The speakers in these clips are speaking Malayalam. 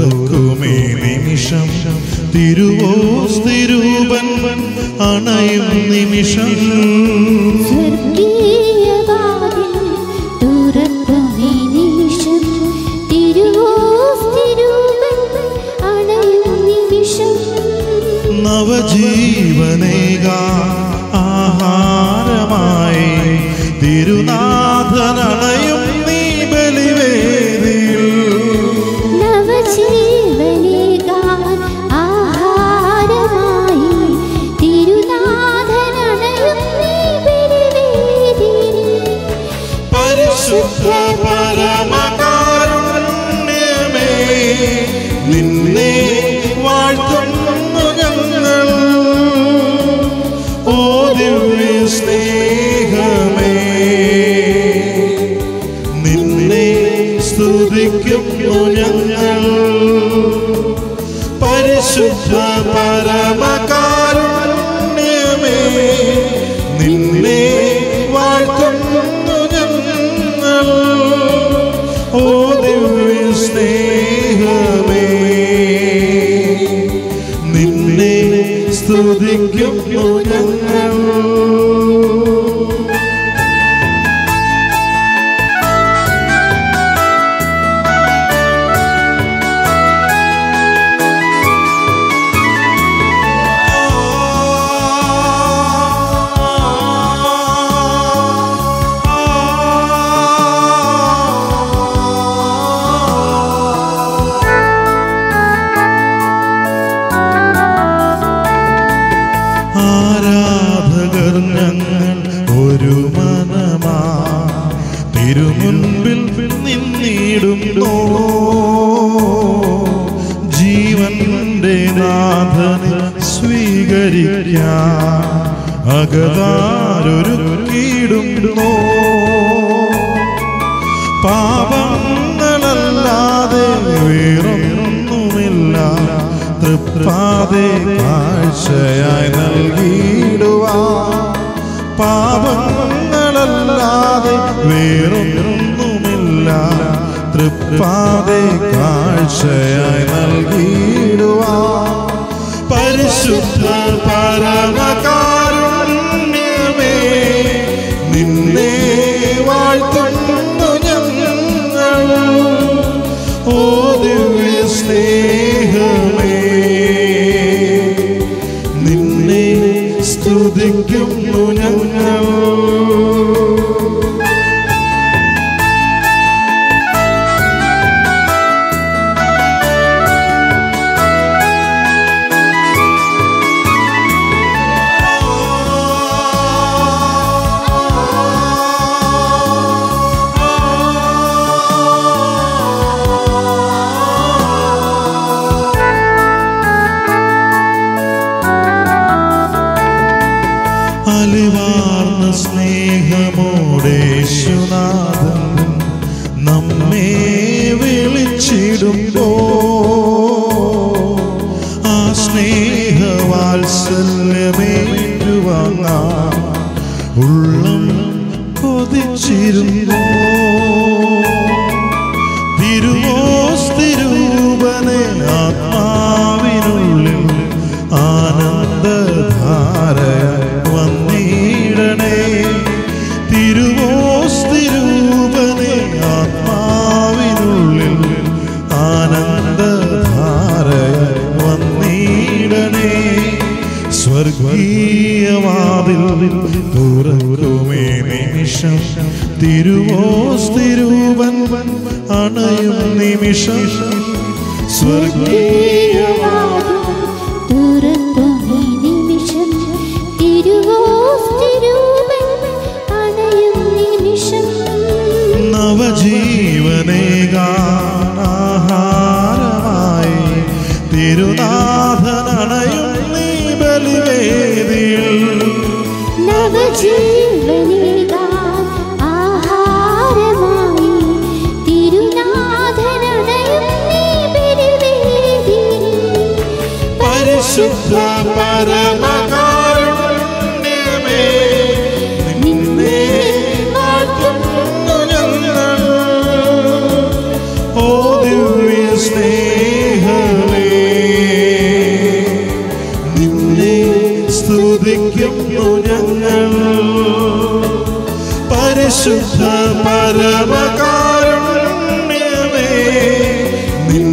തുറക്കുമേ നിമിഷം തിരുവോസ്തിരൂപൻ അണയും നിമിഷം സ്വർഗീയവാതിൽ തുറക്കുമീ നിമിഷം തിരുവോസ്തിരൂപൻ അണയും നിമിഷം നവജീവനേക ആഹാരമായി തിരുനാഥനണയും നീ ബലിവേദിയിൽ നവജീവനേകാൻ ആഹാരമായി തിരുനാഥനണയും നീ ബലിവേദിയിൽ പരിശുദ്ധ പരമകാരുണ്യമേ നിന്നെ വാഴ്ത്തുന്നു ഞങ്ങൾ ഓ ദിവ്യ സ്നേഹമേ നിന്നെ സ്തുതിക്കുന്നു ഞങ്ങൾ പരിശുദ്ധ പരമകാരുണ്യമേ നിന്നെ വാഴ്ത്തുന്നു ഞങ്ങൾ ഓ ദിവ്യ സ്നേഹമേ നിന്നെ സ്തുതിക്കുന്നു ഞങ്ങൾ ആരാധകർ ഞങ്ങൾ ഒരു മനമാ തിരുമുൻപിൽ നിന്നിടുന്നു ജീവന്റെ നാഥനെ സ്വീകരിക്കാൻ അകതാരൊരുക്കിയിടുന്നു പാപങ്ങളല്ലാതെ വേറൊന്നുമില്ല തൃപ്താതെ കാഴ്ചയായി നൽകിയിടുവാ പാപങ്ങളല്ലാതെ വേറൊന്നുമില്ല തൃപ്താതെ കാഴ്ചയായി നൽകിയിടുവാ പരിശുദ്ധ പരമകാരുണ്യമേ നിന്നെ വാഴ്ത്തുന്നു ഞങ്ങൾ ഓ ദിവ്യ സ്നേഹമേ നിന്നെ സ്തുതിക്കുന്നു ഞങ്ങൾ അലിവാർന്ന സ്നേഹമോടേശുനാഥൻ നമ്മെ വിളിച്ചിടുമ്പോ ആ സ്നേഹവാത്സല്യമേറ്റുവാങ്ങാൻ ഉള്ളം കൊതിച്ചിരുന്നു തിരുവോസ്തിരൂപനെ ആത്മാവിനുള്ളിൽ ആനന്ദധാരയായി വന്നിടണേ തിരുവോസ്തിരൂപനെ ആത്മാവിനുള്ളിൽ ആനന്ദധാരയായി വന്നിടണേ സ്വർഗീയവാതിൽ തുറക്കുമേ നിമിഷം തിരുവോസ്തിരൂപൻ അണയും നിമിഷം സ്വർഗീയവാതിൽ തുറക്കുമീ നിമിഷം തിരുവോസ്തിരൂപൻ അണയും നിമിഷം നവജീവനേകാഹാരമായി തിരുനാഥനണയും നീ ബലിവേദിയിൽ നവജീവനേകാൻ ആഹാരമായി തിരുനാഥനണയും നീ ബലിവേദിയിൽ പരിശുദ്ധ പരമകാരുണ്യമേ നിന്നെ വാഴ്ത്തുന്നു ഞങ്ങൾ ഓ ദിവ്യ സ്നേഹ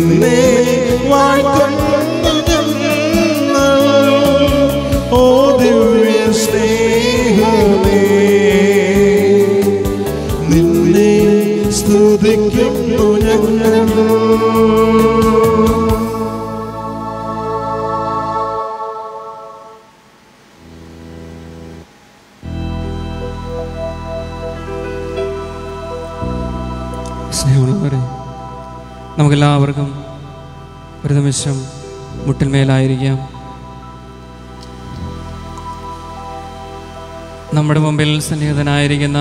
നിന്നെ വാഴ്ത്തുന്നു ഞങ്ങൾ ഓ ദിവ്യ സ്നേഹമേ നിന്നെ സ്തുതിക്കുന്നു ഞങ്ങൾ സ്നേഹമുള്ളവരെ നമുക്കെല്ലാവർക്കും ഒരു നിമിഷം മുട്ടിന്മേലായിരിക്കാം നമ്മുടെ മുമ്പിൽ സന്നിഹിതനായിരിക്കുന്ന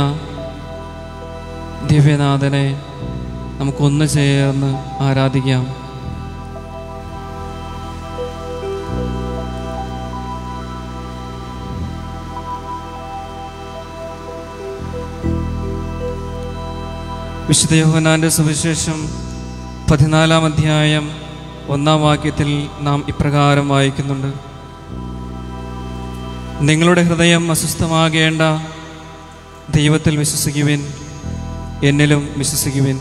ദിവ്യനാഥനെ നമുക്കൊന്ന് ചേർന്ന് ആരാധിക്കാം വിശുദ്ധ യോഹനാന്റെ സുവിശേഷം പതിനാലാം അധ്യായം ഒന്നാം വാക്യത്തിൽ നാം ഇപ്രകാരം വായിക്കുന്നുണ്ട് നിങ്ങളുടെ ഹൃദയം അസ്വസ്ഥമാകേണ്ട ദൈവത്തിൽ വിശ്വസിക്കുവിൻ എന്നിലും വിശ്വസിക്കുവിൻ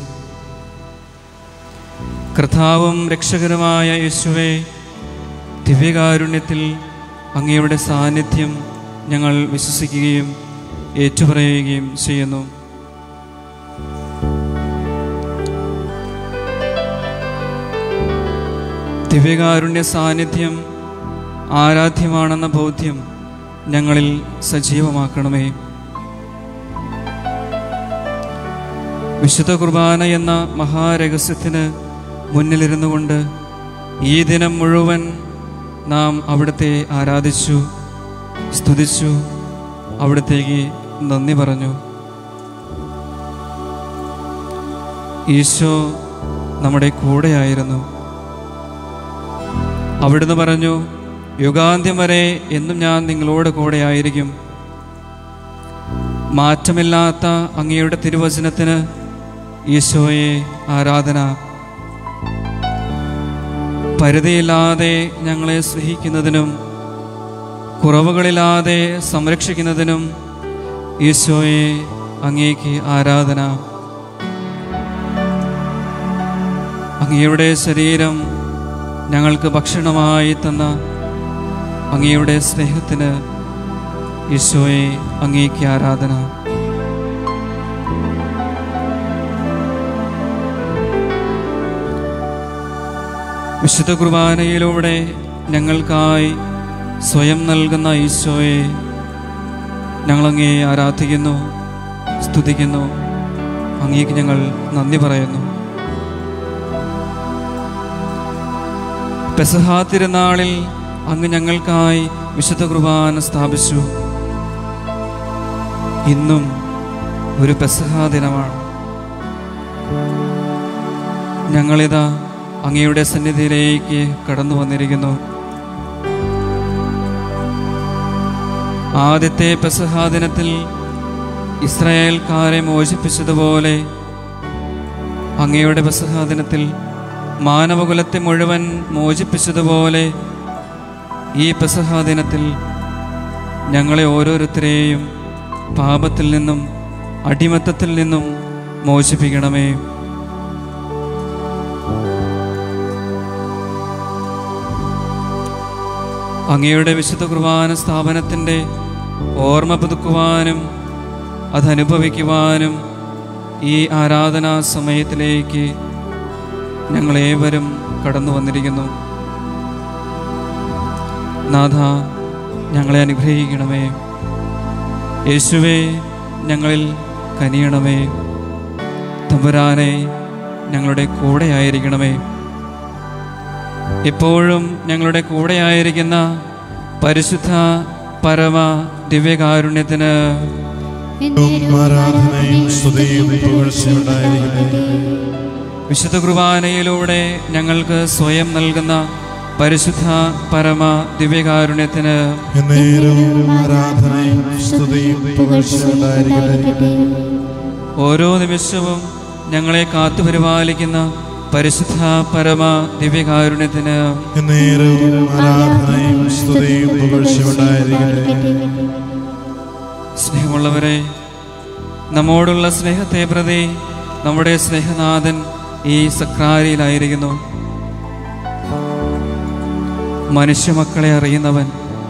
കർത്താവും രക്ഷകരുമായ യേശുവെ ദിവ്യകാരുണ്യത്തിൽ അങ്ങയുടെ സാന്നിധ്യം ഞങ്ങൾ വിശ്വസിക്കുകയും ഏറ്റുപറയുകയും ചെയ്യുന്നു ദിവ്യകാരുണ്യ സാന്നിധ്യം ആരാധ്യമാണെന്ന ബോധ്യം ഞങ്ങളിൽ സജീവമാക്കണമേ വിശുദ്ധ കുർബാന എന്ന മഹാരഹസ്യത്തിന് മുന്നിലിരുന്നു കൊണ്ട് ഈ ദിനം മുഴുവൻ നാം അവിടുത്തെ ആരാധിച്ചു സ്തുതിച്ചു അവിടത്തേക്ക് നന്ദി പറഞ്ഞു ഈശോ നമ്മുടെ കൂടെയായിരുന്നു അവിടുന്ന് പറഞ്ഞു യുഗാന്ത്യം വരെ എന്നും ഞാൻ നിങ്ങളോട് കൂടെ ആയിരിക്കും മാറ്റമില്ലാത്ത അങ്ങയുടെ തിരുവചനത്തിന് ഈശോയെ ആരാധന പരിധിയില്ലാതെ ഞങ്ങളെ സ്നേഹിക്കുന്നതിനും കുറവുകളില്ലാതെ സംരക്ഷിക്കുന്നതിനും ഈശോയെ അങ്ങേക്ക് ആരാധന അങ്ങയുടെ ശരീരം ഞങ്ങൾക്ക് ഭക്ഷണമായി തന്ന അങ്ങയുടെ സ്നേഹത്തിന് ഈശോയെ അങ്ങേക്ക് ആരാധന വിശുദ്ധ കുർബാനയിലൂടെ ഞങ്ങൾക്കായി സ്വയം നൽകുന്ന ഈശോയെ ഞങ്ങളങ്ങേ ആരാധിക്കുന്നു സ്തുതിക്കുന്നു അങ്ങേക്ക് ഞങ്ങൾ നന്ദി പറയുന്നു പെസഹാ തിരുനാളിൽ അങ്ങ് ഞങ്ങൾക്കായി വിശുദ്ധ കുർബാന സ്ഥാപിച്ചു ഇന്നും ഒരു പെസഹാ ദിനമാണ് ഞങ്ങളിതാ അങ്ങയുടെ സന്നിധിയിലേക്ക് കടന്നു വന്നിരിക്കുന്നു ആദ്യത്തെ പെസഹാ ദിനത്തിൽ ഇസ്രായേൽക്കാരെ മോചിപ്പിച്ചതുപോലെ അങ്ങയുടെ പെസഹാ ദിനത്തിൽ മാനവകുലത്തെ മുഴുവൻ മോചിപ്പിച്ചതുപോലെ ഈ പെസഹാ ദിനത്തിൽ ഞങ്ങളെ ഓരോരുത്തരെയും പാപത്തിൽ നിന്നും അടിമത്തത്തിൽ നിന്നും മോചിപ്പിക്കണമേ അങ്ങയുടെ വിശുദ്ധ കുർബാന സ്ഥാപനത്തിൻ്റെ ഓർമ്മ പുതുക്കുവാനും അതനുഭവിക്കുവാനും ഈ ആരാധനാ സമയത്തിലേക്ക് ഞങ്ങളേവരും കടന്നു വന്നിരിക്കുന്നു നാഥ ഞങ്ങളെ അനുഗ്രഹിക്കണമേ യേശുവേ ഞങ്ങളിൽ കനിയണമേ തമ്പുരാനെ ഞങ്ങളുടെ കൂടെയായിരിക്കണമേ എപ്പോഴും ഞങ്ങളുടെ കൂടെയായിരിക്കുന്ന പരിശുദ്ധ പരമ ദിവ്യകാരുണ്യത്തിന് ആരാധനയും സ്തുതിയും പുകഴ്ചയുണ്ടായിരിക്കട്ടെ വിശുദ്ധ കുർബാനയിലൂടെ ഞങ്ങൾക്ക് സ്വയം നൽകുന്ന പരിശുദ്ധ പരമ ദിവ്യകാരുണ്യത്തിന് എന്നേരവും ആരാധനയും സ്തുതിയും പുകഴ്ചയുണ്ടായിരിക്കട്ടെ ഓരോ നിമിഷവും ഞങ്ങളെ കാത്തുപരിപാലിക്കുന്ന പരിശുദ്ധ പരമ ദിവ്യകാരുണ്യത്തിന് എന്നേരവും ആരാധനയും സ്തുതിയും പുകഴ്ചയുണ്ടായിരിക്കട്ടെ സ്നേഹമുള്ളവരെ നമ്മോടുള്ള സ്നേഹത്തെ പ്രതി നമ്മുടെ സ്നേഹനാഥൻ ഈ സക്രാരിയിലായിരിക്കുന്നു മനുഷ്യമക്കളെ അറിയുന്നവൻ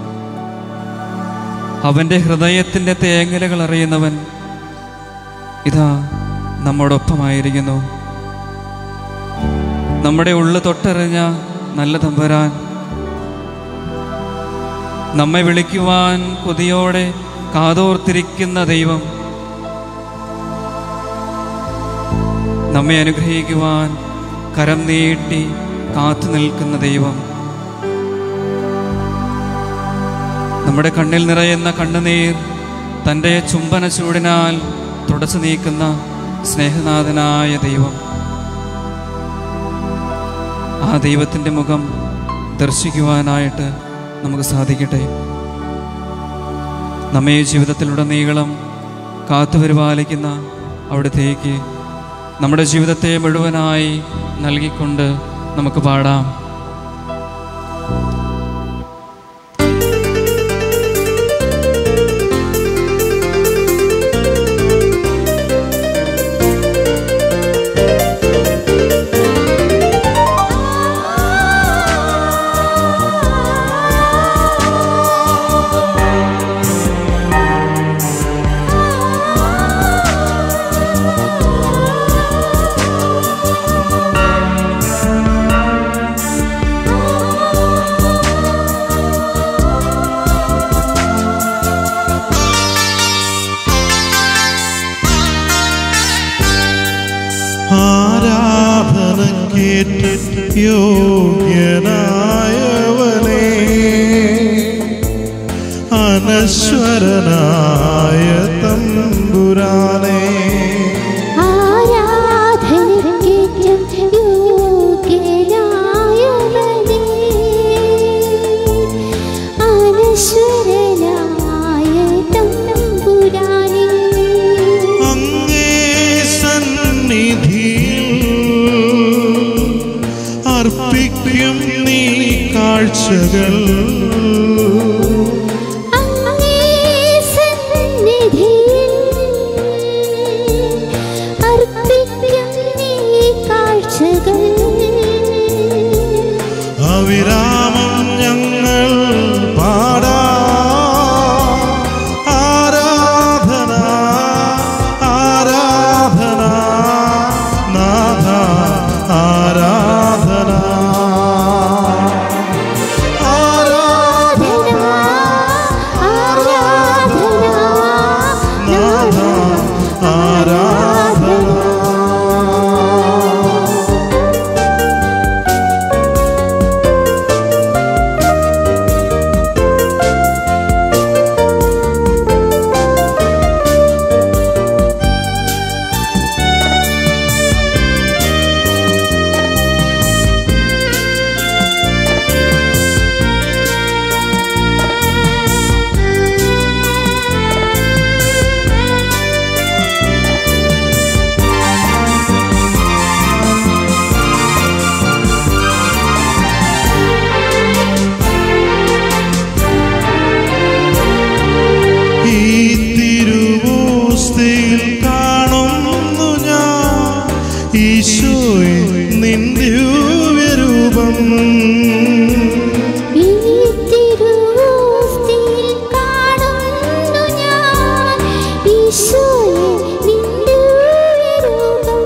അവൻ്റെ ഹൃദയത്തിൻ്റെ തേങ്ങലുകൾ അറിയുന്നവൻ ഇതാ നമ്മോടൊപ്പമായിരിക്കുന്നു നമ്മുടെ ഉള്ളു തൊട്ടറിഞ്ഞ നല്ല തമ്പുരാൻ നമ്മെ വിളിക്കുവാൻ കൊതിയോടെ കാതോർത്തിരിക്കുന്ന ദൈവം നമ്മെ അനുഗ്രഹിക്കുവാൻ കരം നീട്ടി കാത്തു നിൽക്കുന്ന ദൈവം നമ്മുടെ കണ്ണിൽ നിറയുന്ന കണ്ണുനീർ തൻ്റെ ചുംബന ചൂടിനാൽ തുടച്ചു നീക്കുന്ന സ്നേഹനാഥനായ ദൈവം ആ ദൈവത്തിൻ്റെ മുഖം ദർശിക്കുവാനായിട്ട് നമുക്ക് സാധിക്കട്ടെ നമ്മെ ഈ ജീവിതത്തിലുടനീളം കാത്തുപരിപാലിക്കുന്ന അവിടത്തേക്ക് നമ്മുടെ ജീവിതത്തെ മുഴുവനായി നൽകിക്കൊണ്ട് നമുക്ക് പാടാം ആരാധനക്കേറ്റ യോഗ്യനായവനേ അനശ്വരനായ തമ്പുരാനേ ആരാധനയ്ക്കേറ്റം യോഗ്യനായവനേ, അനശ്വരനായ തമ്പുരാനേ. അങ്ങേ സന്നിധിയിൽ അർപ്പിക്കും നീ കാഴ്ചകൾ അങ്ങേ സന്നിധിയിൽ അർപ്പിക്കും നീ കാഴ്ചകൾ അവിരാമം ഞങ്ങൾ പാടാ ആരാധന ആരാധന നാഥ ആരാധന ആരാധന ആരാധന നാഥ ആരാധന ഈ തിരുവോസ്തിയിൽ കാണുന്നു ഞാൻ ഈശോയെ നിൻ ദിവ്യരൂപം ഈ തിരുവോസ്തിയിൽ കാണുന്നു ഞാൻ ഈശോയെ നിന്റെ രൂപം.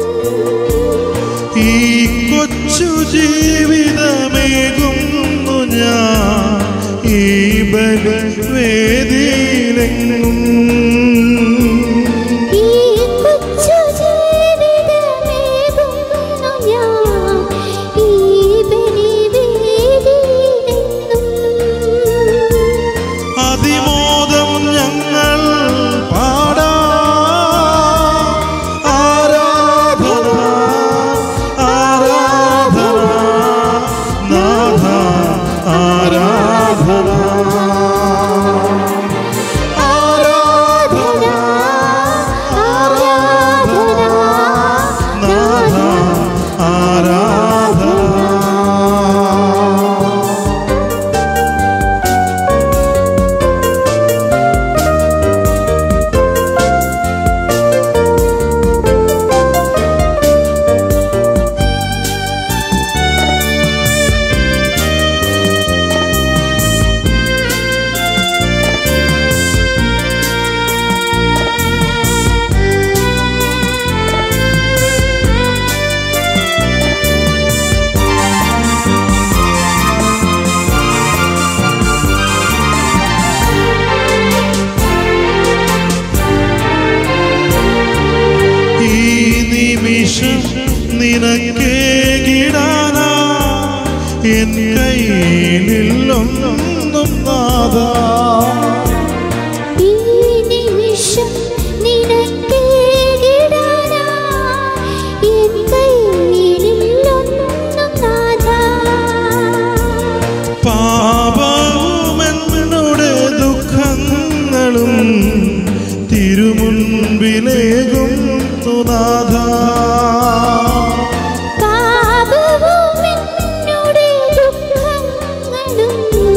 ഈ കൊച്ചു ജീവിതമേകുന്നു ഞാൻ ഈ ബലവേദിയിലെങ്ങും ഈ കൊച്ചു ജീവിതമേകുന്നു ഞാൻ ഈ ബലിവേദിയിലെങ്ങും. അതിമോദം ഞങ്ങൾ പാടാ ആരാധന ആരാധന നാഥ ആരാധന ആരാധന നിനക്കേകിടാനാ എൻ കയ്യിലൊന്നും നാഥ ഈ നിമിഷം നിനക്കേകിടാനാ എൻ കയ്യിലൊന്നും നാഥാ. പാപവുമെന്നുടെ ദുഃഖങ്ങളും തിരുമുൻപിലേകുന്നു നാഥ പാപവും എന്നോട് ദുഃഖങ്ങളും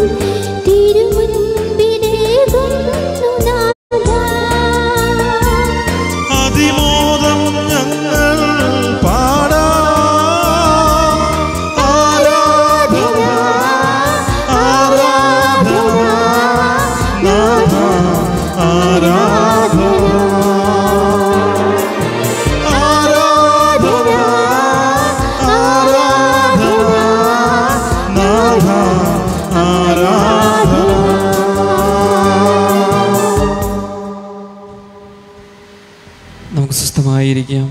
തിരുമുൻപിലേകുന്നു നാഥാ. അതിമോദം ഞങ്ങൾ പാടാ ആരാധന ആരാധന നാഥ ആരാധന ആരാധന ആരാധന നാഥ ആരാധന നമുക്ക് സ്വസ്ഥമായിരിക്കാം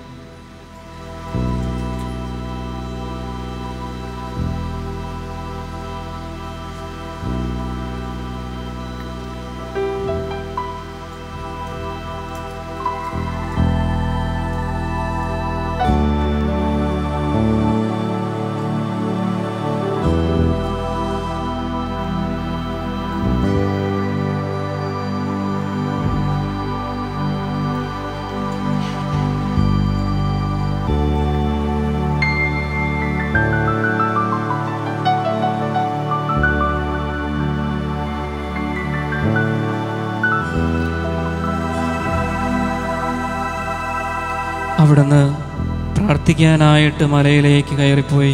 അവിടുന്ന് പ്രാർത്ഥിക്കാനായിട്ട് മലയിലേക്ക് കയറിപ്പോയി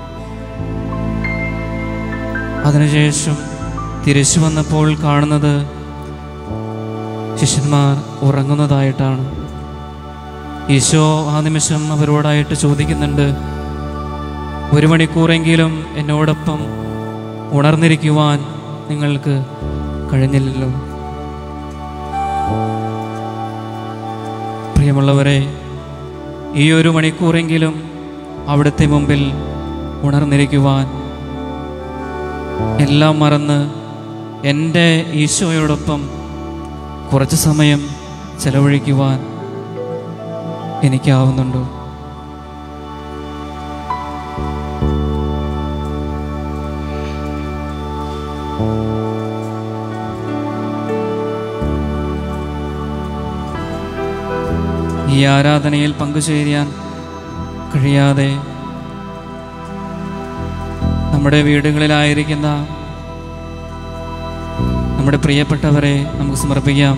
അതിനുശേഷം തിരിച്ചു വന്നപ്പോൾ കാണുന്നത് ശിഷ്യന്മാർ ഉറങ്ങുന്നതായിട്ടാണ് ഈശോ ആ നിമിഷം അവരോടായിട്ട് ചോദിക്കുന്നുണ്ട് ഒരു മണിക്കൂറെങ്കിലും എന്നോടൊപ്പം ഉണർന്നിരിക്കുവാൻ നിങ്ങൾക്ക് കഴിഞ്ഞില്ലല്ലോ പ്രിയമുള്ളവരെ ഈ ഒരു മണിക്കൂറെങ്കിലും അവിടുത്തെ മുമ്പിൽ ഉണർന്നിരിക്കുവാൻ എല്ലാം മറന്ന് എൻ്റെ ഈശോയോടൊപ്പം കുറച്ച് സമയം ചെലവഴിക്കുവാൻ എനിക്കാവുന്നുണ്ടോ ഈ ആരാധനയിൽ പങ്കുചേരാൻ കഴിയാതെ നമ്മുടെ വീടുകളിലായിരിക്കുന്ന നമ്മുടെ പ്രിയപ്പെട്ടവരെ നമുക്ക് സമർപ്പിക്കാം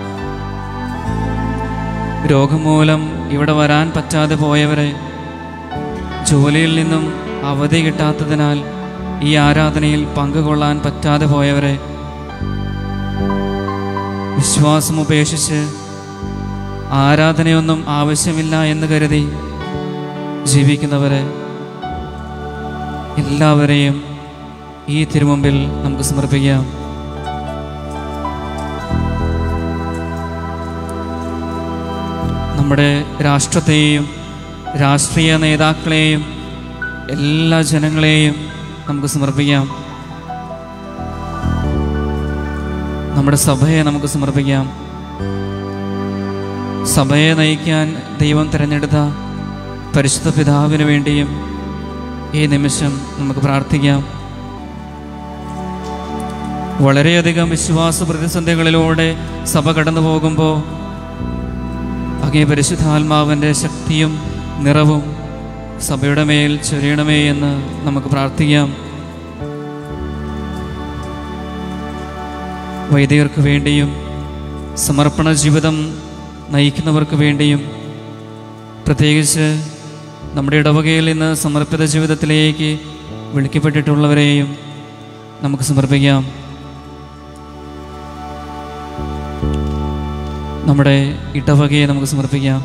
രോഗം മൂലം ഇവിടെ വരാൻ പറ്റാതെ പോയവരെ ജോലിയിൽ നിന്നും അവധി കിട്ടാത്തതിനാൽ ഈ ആരാധനയിൽ പങ്കുകൊള്ളാൻ പറ്റാതെ പോയവരെ വിശ്വാസം ഉപേക്ഷിച്ച് ആരാധനയൊന്നും ആവശ്യമില്ല എന്ന് കരുതി ജീവിക്കുന്നവരെ എല്ലാവരെയും ഈ തിരുമുമ്പിൽ നമുക്ക് സമർപ്പിക്കാം നമ്മുടെ രാഷ്ട്രത്തെയും രാഷ്ട്രീയ നേതാക്കളെയും എല്ലാ ജനങ്ങളെയും നമുക്ക് സമർപ്പിക്കാം നമ്മുടെ സഭയെ നമുക്ക് സമർപ്പിക്കാം സഭയെ നയിക്കാൻ ദൈവം തിരഞ്ഞെടുത്ത പരിശുദ്ധ പിതാവിന് വേണ്ടിയും ഈ നിമിഷം നമുക്ക് പ്രാർത്ഥിക്കാം വളരെയധികം വിശ്വാസ പ്രതിസന്ധികളിലൂടെ സഭ കടന്നു പോകുമ്പോൾ അങ്ങേ പരിശുദ്ധാത്മാവിൻ്റെ ശക്തിയും നിറവും സഭയുടെ മേൽ ചൊരിയണമേ എന്ന് നമുക്ക് പ്രാർത്ഥിക്കാം വൈദികർക്ക് വേണ്ടിയും സമർപ്പണ ജീവിതം നയിക്കുന്നവർക്ക് വേണ്ടിയും പ്രത്യേകിച്ച് നമ്മുടെ ഇടവകയിൽ നിന്ന് സമർപ്പിത ജീവിതത്തിലേക്ക് വിളിക്കപ്പെട്ടിട്ടുള്ളവരെയും നമുക്ക് സമർപ്പിക്കാം നമ്മുടെ ഇടവകയെ നമുക്ക് സമർപ്പിക്കാം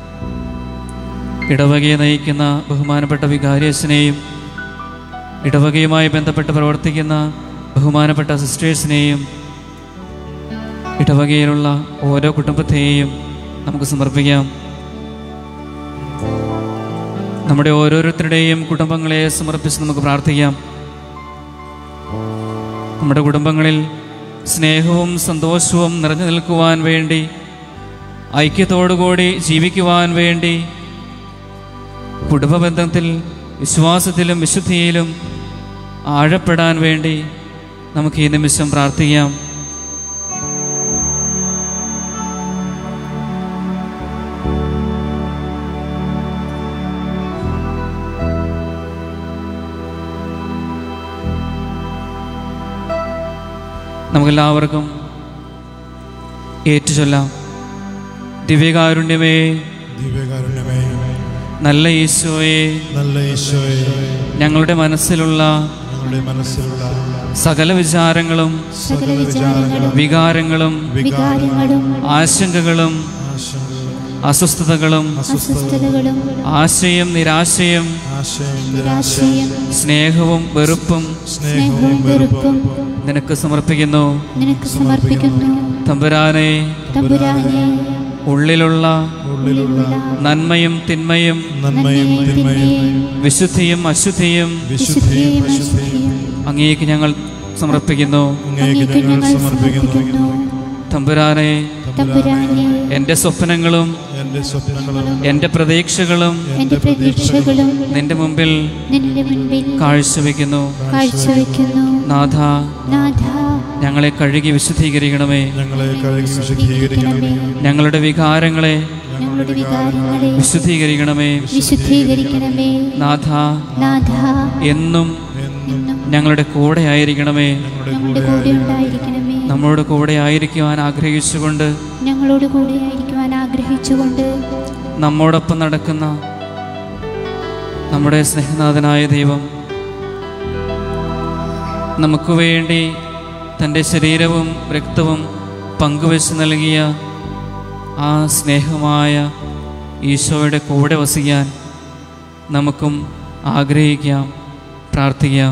ഇടവകയെ നയിക്കുന്ന ബഹുമാനപ്പെട്ട വികാരിയച്ഛനെയും ഇടവകയുമായി ബന്ധപ്പെട്ട് പ്രവർത്തിക്കുന്ന ബഹുമാനപ്പെട്ട സിസ്റ്റേഴ്സിനെയും ഇടവകയിലുള്ള ഓരോ കുടുംബത്തെയും നമുക്ക് സമർപ്പിക്കാം നമ്മുടെ ഓരോരുത്തരുടെയും കുടുംബങ്ങളെ സമർപ്പിച്ച് നമുക്ക് പ്രാർത്ഥിക്കാം നമ്മുടെ കുടുംബങ്ങളിൽ സ്നേഹവും സന്തോഷവും നിറഞ്ഞു നിൽക്കുവാൻ വേണ്ടി ഐക്യത്തോടുകൂടി ജീവിക്കുവാൻ വേണ്ടി കുടുംബബന്ധത്തിൽ വിശ്വാസത്തിലും വിശുദ്ധിയിലും ആഴപ്പെടാൻ വേണ്ടി നമുക്ക് ഈ നിമിഷം പ്രാർത്ഥിക്കാം നമുക്കെല്ലാവർക്കും ഏറ്റുചൊല്ലാം ദിവ്യകാരുണ്യമേ ദിവ്യകാരുണ്യമേ നല്ല ഈശോയെ നല്ല ഈശോയെ ഞങ്ങളുടെ മനസ്സിലുള്ള ഞങ്ങളുടെ മനസ്സിലുള്ള സകല വിചാരങ്ങളും സകല വിചാരങ്ങളും വികാരങ്ങളും വികാരങ്ങളും ആശങ്കകളും ആശങ്കകളും അസ്വസ്ഥതകളും അസ്വസ്ഥതകളും ആശയും നിരാശയും ആശയം നിരാശയും സ്നേഹവും വെറുപ്പും സ്നേഹവും വെറുപ്പും നിനക്ക് സമർപ്പിക്കുന്നു നിനക്ക് സമർപ്പിക്കുന്നു തമ്പുരാനെ തമ്പുരാനെ ഉള്ളിലുള്ള ഉള്ളിലുള്ള നന്മയും തിന്മയും നന്മയും തിന്മയും വിശുദ്ധിയും അശുദ്ധിയും വിശുദ്ധിയും അശുദ്ധിയും അങ്ങേക്ക് ഞങ്ങൾ സമർപ്പിക്കുന്നു അങ്ങേക്ക് ഞങ്ങൾ സമർപ്പിക്കുന്നു തമ്പുരാനെ തമ്പുരാനെ എൻ്റെ സ്വപ്നങ്ങളും എന്റെ സ്വപ്നങ്ങളും എൻ്റെ പ്രതീക്ഷകളും എന്റെ പ്രതീക്ഷകളും നിന്റെ മുമ്പിൽ നിന്റെ മുൻപിൽ കാഴ്ചവെക്കുന്നു കാഴ്ചവെക്കുന്നു നാഥ നാഥ ഞങ്ങളെ കഴുകി വിശുദ്ധീകരിക്കണമേ ഞങ്ങളെ കഴുകി വിശുദ്ധീകരിക്കണമേ ഞങ്ങളുടെ വികാരങ്ങളെ ഞങ്ങളുടെ വികാരങ്ങളെ വിശുദ്ധീകരിക്കണമേ വിശുദ്ധീകരിക്കണമേ നാഥ നാഥ എന്നും എന്നും ഞങ്ങളുടെ കൂടെ ആയിരിക്കണമേ ഞങ്ങളുടെ കൂടെ ഉണ്ടായിരിക്കണമേ നമ്മളോട് കൂടെ ആയിരിക്കുവാൻ ആഗ്രഹിച്ചുകൊണ്ട് ഞങ്ങളോട് കൂടെ ആയിരിക്കുവാൻ ആഗ്രഹിച്ചുകൊണ്ട് നമ്മോടൊപ്പം നടക്കുന്ന നമ്മുടെ സ്നേഹനാഥനായ ദൈവം നമുക്ക് വേണ്ടി തൻ്റെ ശരീരവും രക്തവും പങ്കുവെച്ച് നൽകിയ ആ സ്നേഹമായ ഈശോയുടെ കൂടെ വസിക്കാൻ നമുക്കും ആഗ്രഹിക്കാം പ്രാർത്ഥിക്കാം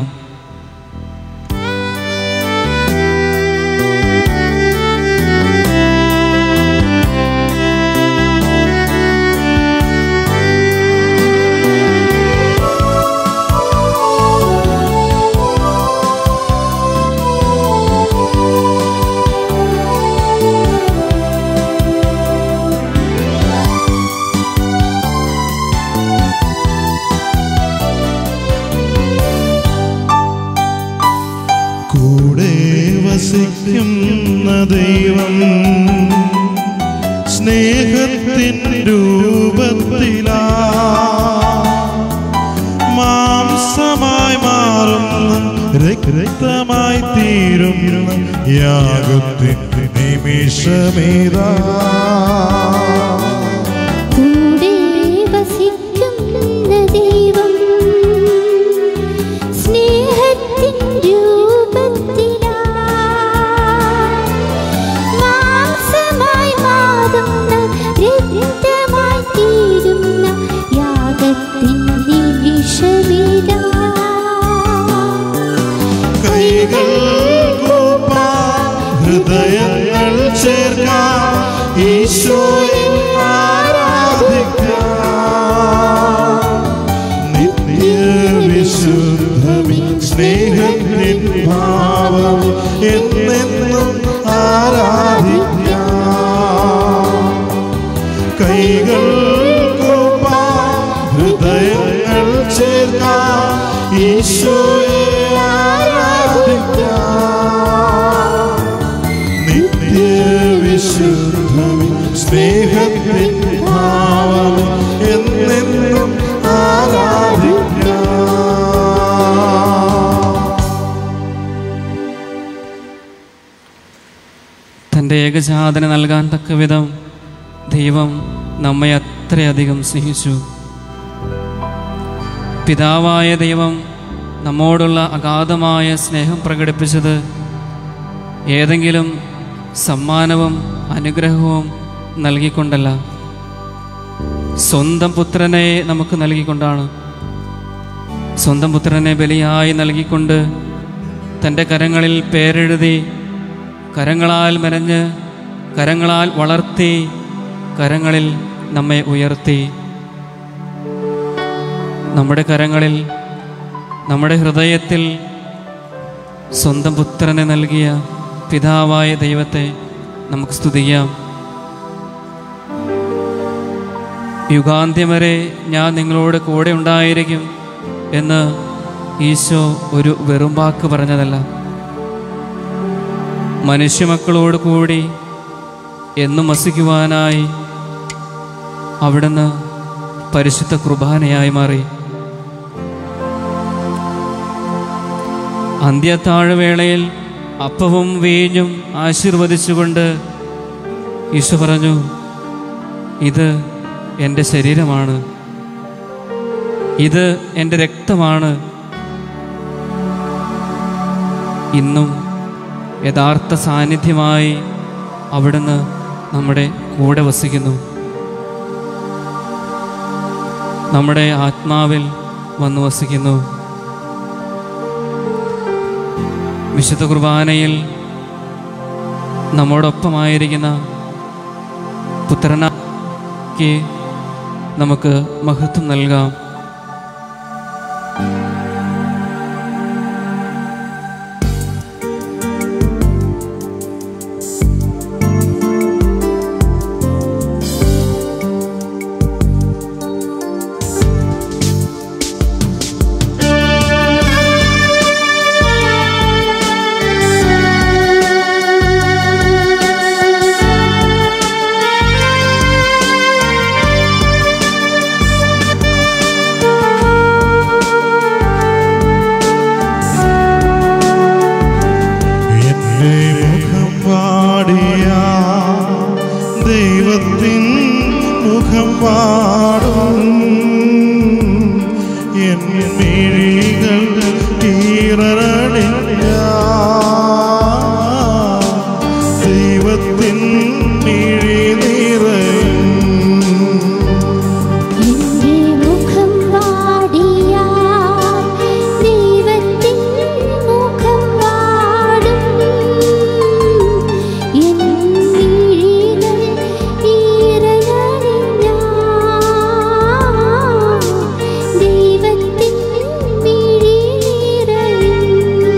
കൂടെ വസിക്കുന്ന ദൈവം സ്നേഹത്തിൻ രൂപത്തിലാ മാംസമായി മാറുന്ന രക്തമായി തീരുന്ന യാഗത്തിൻ നിമിഷമേതാ കൂടെ വസിക്കുന്ന ദൈവം സ്നേഹത്തിൻ രൂപത്തിലാ മാംസമായി മാറുന്ന രക്തമായി തീരുന്ന യാഗത്തിൻ നിമിഷമിതാ കൈകൾ കൂപ്പാൻ ഹൃദയങ്ങൾ ചേർക്കാം ഈശോയെ ആരാധിക്കാം നിത്യവിശുദ്ധമി സ്നേഹത്തിൻ ഭാവം എന്നെന്നും ആരാധിക്കാം കൈകൾ കൂപ്പാൻ ഹൃദയങ്ങൾ ചേർക്കാം ഈശോയെ ആരാധിക്കാം നിത്യവിശുദ്ധമി സ്നേഹത്തിൻ ഭാവം എന്നെന്നും ആരാധിക്കാം തൻ്റെ ഏകജാതന നൽകാൻ തക്ക വിധം ദൈവം നമ്മെ അത്രയധികം സ്നേഹിച്ചു പിതാവായ ദൈവം നമ്മോടുള്ള അഗാധമായ സ്നേഹം പ്രകടിപ്പിച്ചത് ഏതെങ്കിലും സമ്മാനവും അനുഗ്രഹവും നൽകിക്കൊണ്ടല്ല സ്വന്തം പുത്രനെ നമുക്ക് നൽകിക്കൊണ്ടാണ് സ്വന്തം പുത്രനെ ബലിയായി നൽകിക്കൊണ്ട് തൻ്റെ കരങ്ങളിൽ പേരെഴുതി കരങ്ങളാൽ മെനഞ്ഞ് കരങ്ങളാൽ വളർത്തി കരങ്ങളിൽ നമ്മെ ഉയർത്തി നമ്മുടെ കരങ്ങളിൽ നമ്മുടെ ഹൃദയത്തിൽ സ്വന്തം പുത്രനെ നൽകിയ പിതാവായ ദൈവത്തെ നമുക്ക് സ്തുതിക്കാം യുഗാന്ത്യം വരെ ഞാൻ നിങ്ങളോട് കൂടെ ഉണ്ടായിരിക്കും എന്ന് ഈശോ ഒരു വെറും വാക്ക് പറഞ്ഞതല്ല മനുഷ്യമക്കളോട് കൂടി എന്നും വസിക്കുവാനായി അവിടുന്ന് പരിശുദ്ധ കുർബാനയായി മാറി അന്ത്യത്താഴവേളയിൽ അപ്പവും വീഞ്ഞും ആശീർവദിച്ചുകൊണ്ട് ഈശോ പറഞ്ഞു ഇത് എൻ്റെ ശരീരമാണ് ഇത് എൻ്റെ രക്തമാണ് ഇന്നും യഥാർത്ഥ സാന്നിധ്യമായി അവിടുന്ന് നമ്മുടെ കൂടെ വസിക്കുന്നു നമ്മുടെ ആത്മാവിൽ വന്നു വസിക്കുന്നു വിശുദ്ധ കുർബാനയിൽ നമ്മോടൊപ്പമായിരിക്കുന്ന പുത്രനാക്ക് നമുക്ക് മഹത്വം നൽകാം എന്റെ മുഖം പാടിയ ദൈവത്തിൻ മുഖം പാടും എൻ മിഴികൾ ഈറണില്ല ദൈവത്തിൻ മിഴി നിറയും എന്റെ മുഖം വാടിയാൽ ദൈവത്തിൻ മുഖം വാടും എൻ മിഴികൾ ഈറനണിഞ്ഞ ദൈവത്തിൻ മിഴി നിറയും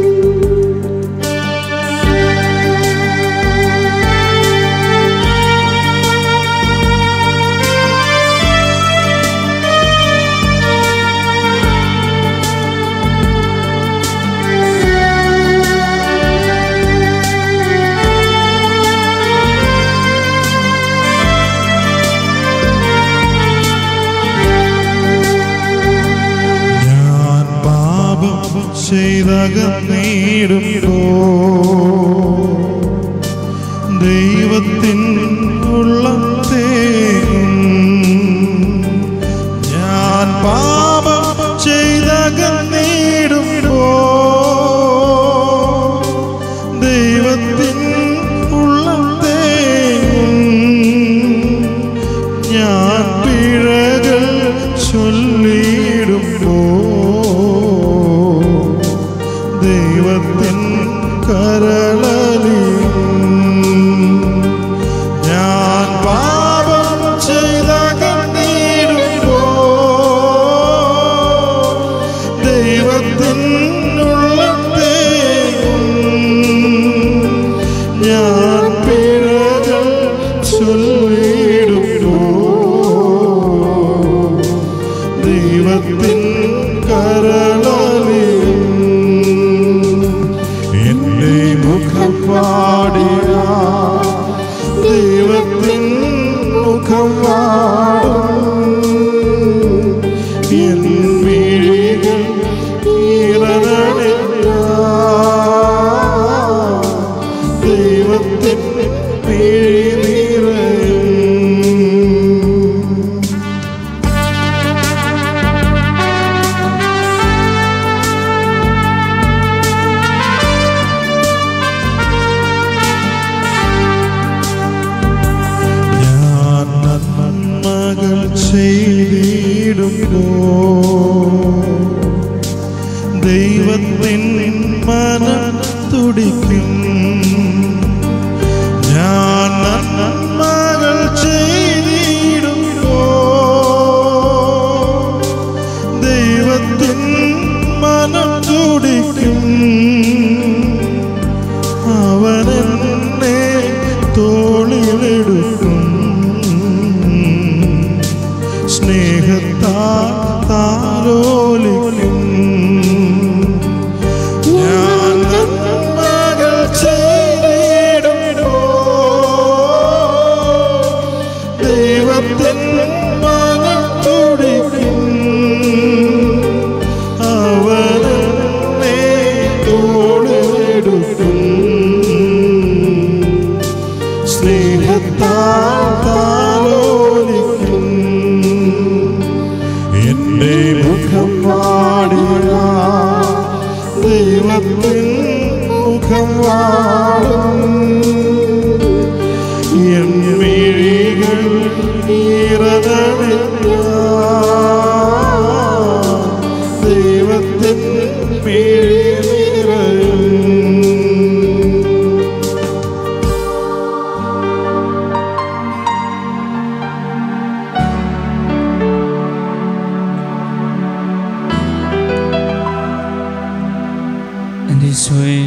ഞാൻ പാപം ചെയ്തകന്നീടുമ്പോ ദൈവത്തിൻ ഉള്ളത്തേക്കും ഞാൻ പാപം ചെയ്തകന്നീടുമ്പോ ദൈവത്തിൻ ഉള്ളത്തേക്കും ഞാൻ പിഴകൾ ചൊല്ലിയിടുമ്പോ ദൈവത്തിൻ കരളലിയും ഞാൻ പാപം ചെയ്ത കണ്ണീരുമ്പോ ദൈവത്തിൻ ഉള്ളത്തേക്കും ഞാൻ പിഴകൾ ചൊല്ലിടുമ്പോ ദൈവത്തിൻ കരളിൽ എന്റെ മുഖം പാടിയ ദൈവത്തിൻ മുഖം വാടും എൻ മിഴികൾ ഈറനണില്ല ദൈവത്തിൻ മിഴി നിറയും ഞാൻ നന്മകൾ ചെയ്തിടുമ്പോ ദൈവത്തിൻ മനം തുടിക്കും ഞാൻ നന്മകൾ ചെയ്തിടുമ്പോ മുഖം വാടും എൻ മിഴികൾ ദൈവത്തിൻ മിഴി നിറയും എൻ്റെ ഈശോയെ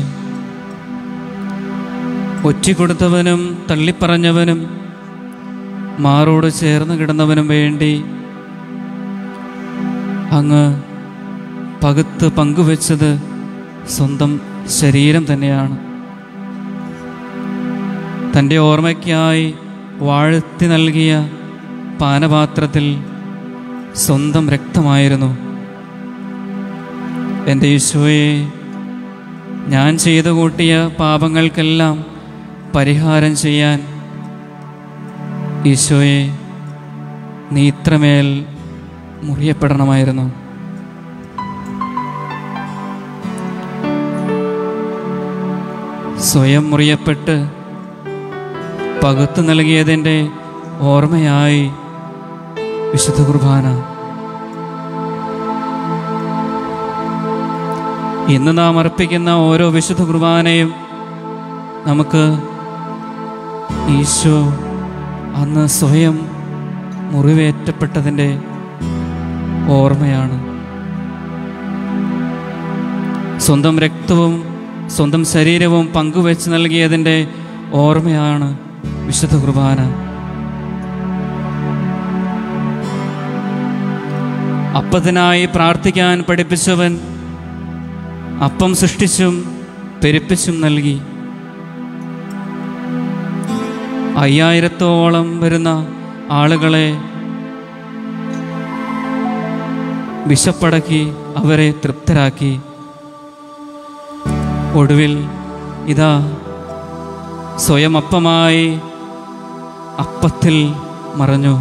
ഒറ്റിക്കൊടുത്തവനും തള്ളിപ്പറഞ്ഞവനും മാറോട് ചേർന്ന് കിടന്നവനും വേണ്ടി അങ്ങ് പകുത്ത് പങ്കുവെച്ചത് സ്വന്തം ശരീരം തന്നെയാണ് തൻ്റെ ഓർമ്മയ്ക്കായി വാഴ്ത്തി നൽകിയ പാനപാത്രത്തിൽ സ്വന്തം രക്തമായിരുന്നു എൻ്റെ ഈശോയെ ഞാൻ ചെയ്തു കൂട്ടിയ പാപങ്ങൾക്കെല്ലാം പരിഹാരം ചെയ്യാൻ ഈശോയെ നീ ഇത്രമേൽ മുറിയപ്പെടണമായിരുന്നു സ്വയം മുറിയപ്പെട്ട് പകുത്തു നൽകിയതിൻ്റെ ഓർമ്മയായി വിശുദ്ധ കുർബാന ഇന്ന് നാം അർപ്പിക്കുന്ന ഓരോ വിശുദ്ധ കുർബാനയും നമുക്ക് ഈശോ അന്ന് സ്വയം മുറിവേറ്റപ്പെട്ടതിൻ്റെ ഓർമ്മയാണ് സ്വന്തം രക്തവും സ്വന്തം ശരീരവും പങ്കുവെച്ച് നൽകിയതിൻ്റെ ഓർമ്മയാണ് വിശുദ്ധ കുർബാന അപ്പത്തിനായി പ്രാർത്ഥിക്കാൻ പഠിപ്പിച്ചവൻ അപ്പം സൃഷ്ടിച്ചും പെരുപ്പിച്ചും നൽകി അയ്യായിരത്തോളം വരുന്ന ആളുകളെ വിശപ്പടക്കി അവരെ തൃപ്തരാക്കി ഒടുവിൽ ഇതാ സ്വയം അപ്പമായി അപ്പത്തിൽ മറഞ്ഞു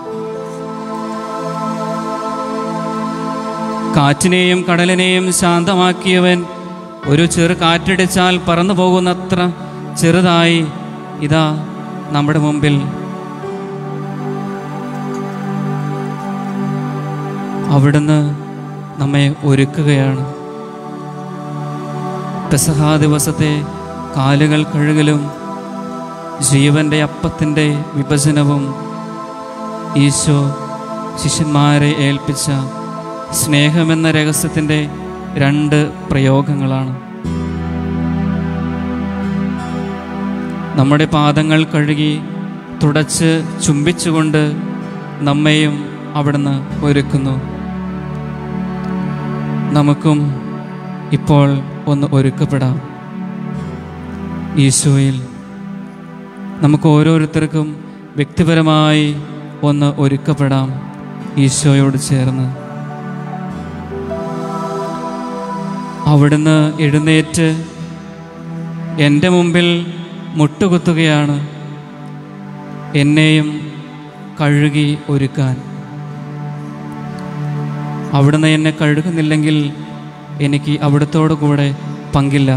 കാറ്റിനെയും കടലിനെയും ശാന്തമാക്കിയവൻ ഒരു ചെറു കാറ്റടിച്ചാൽ പറന്നു പോകുന്നത്ര ചെറുതായി ഇതാ നമ്മുടെ മുമ്പിൽ അവിടുന്ന് നമ്മെ ഒരുക്കുകയാണ് പെസഹാ ദിവസത്തെ കാലുകൾ കഴുകലും ജീവന്റെ അപ്പത്തിൻ്റെ വിഭജനവും ഈശോ ശിഷ്യന്മാരെ ഏൽപ്പിച്ച സ്നേഹമെന്ന രഹസ്യത്തിൻ്റെ രണ്ട് പ്രയോഗങ്ങളാണ് നമ്മുടെ പാദങ്ങൾ കഴുകി തുടച്ച് ചുംബിച്ചുകൊണ്ട് നമ്മെയും അവിടുന്ന് ഒരുക്കുന്നു നമുക്കും ഇപ്പോൾ ഒന്ന് ഒരുക്കപ്പെടാം ഈശോയിൽ നമുക്ക് ഓരോരുത്തർക്കും വ്യക്തിപരമായി ഒന്ന് ഒരുക്കപ്പെടാം ഈശോയോട് ചേർന്ന് അവിടുന്ന് എഴുന്നേറ്റ് എൻ്റെ മുമ്പിൽ മുട്ടുകുത്തുകയാണ് എന്നെയും കഴുകി ഒരുക്കാൻ അവിടുന്ന് എന്നെ കഴുകുന്നില്ലെങ്കിൽ എനിക്ക് അവിടുത്തോടു കൂടെ പങ്കില്ല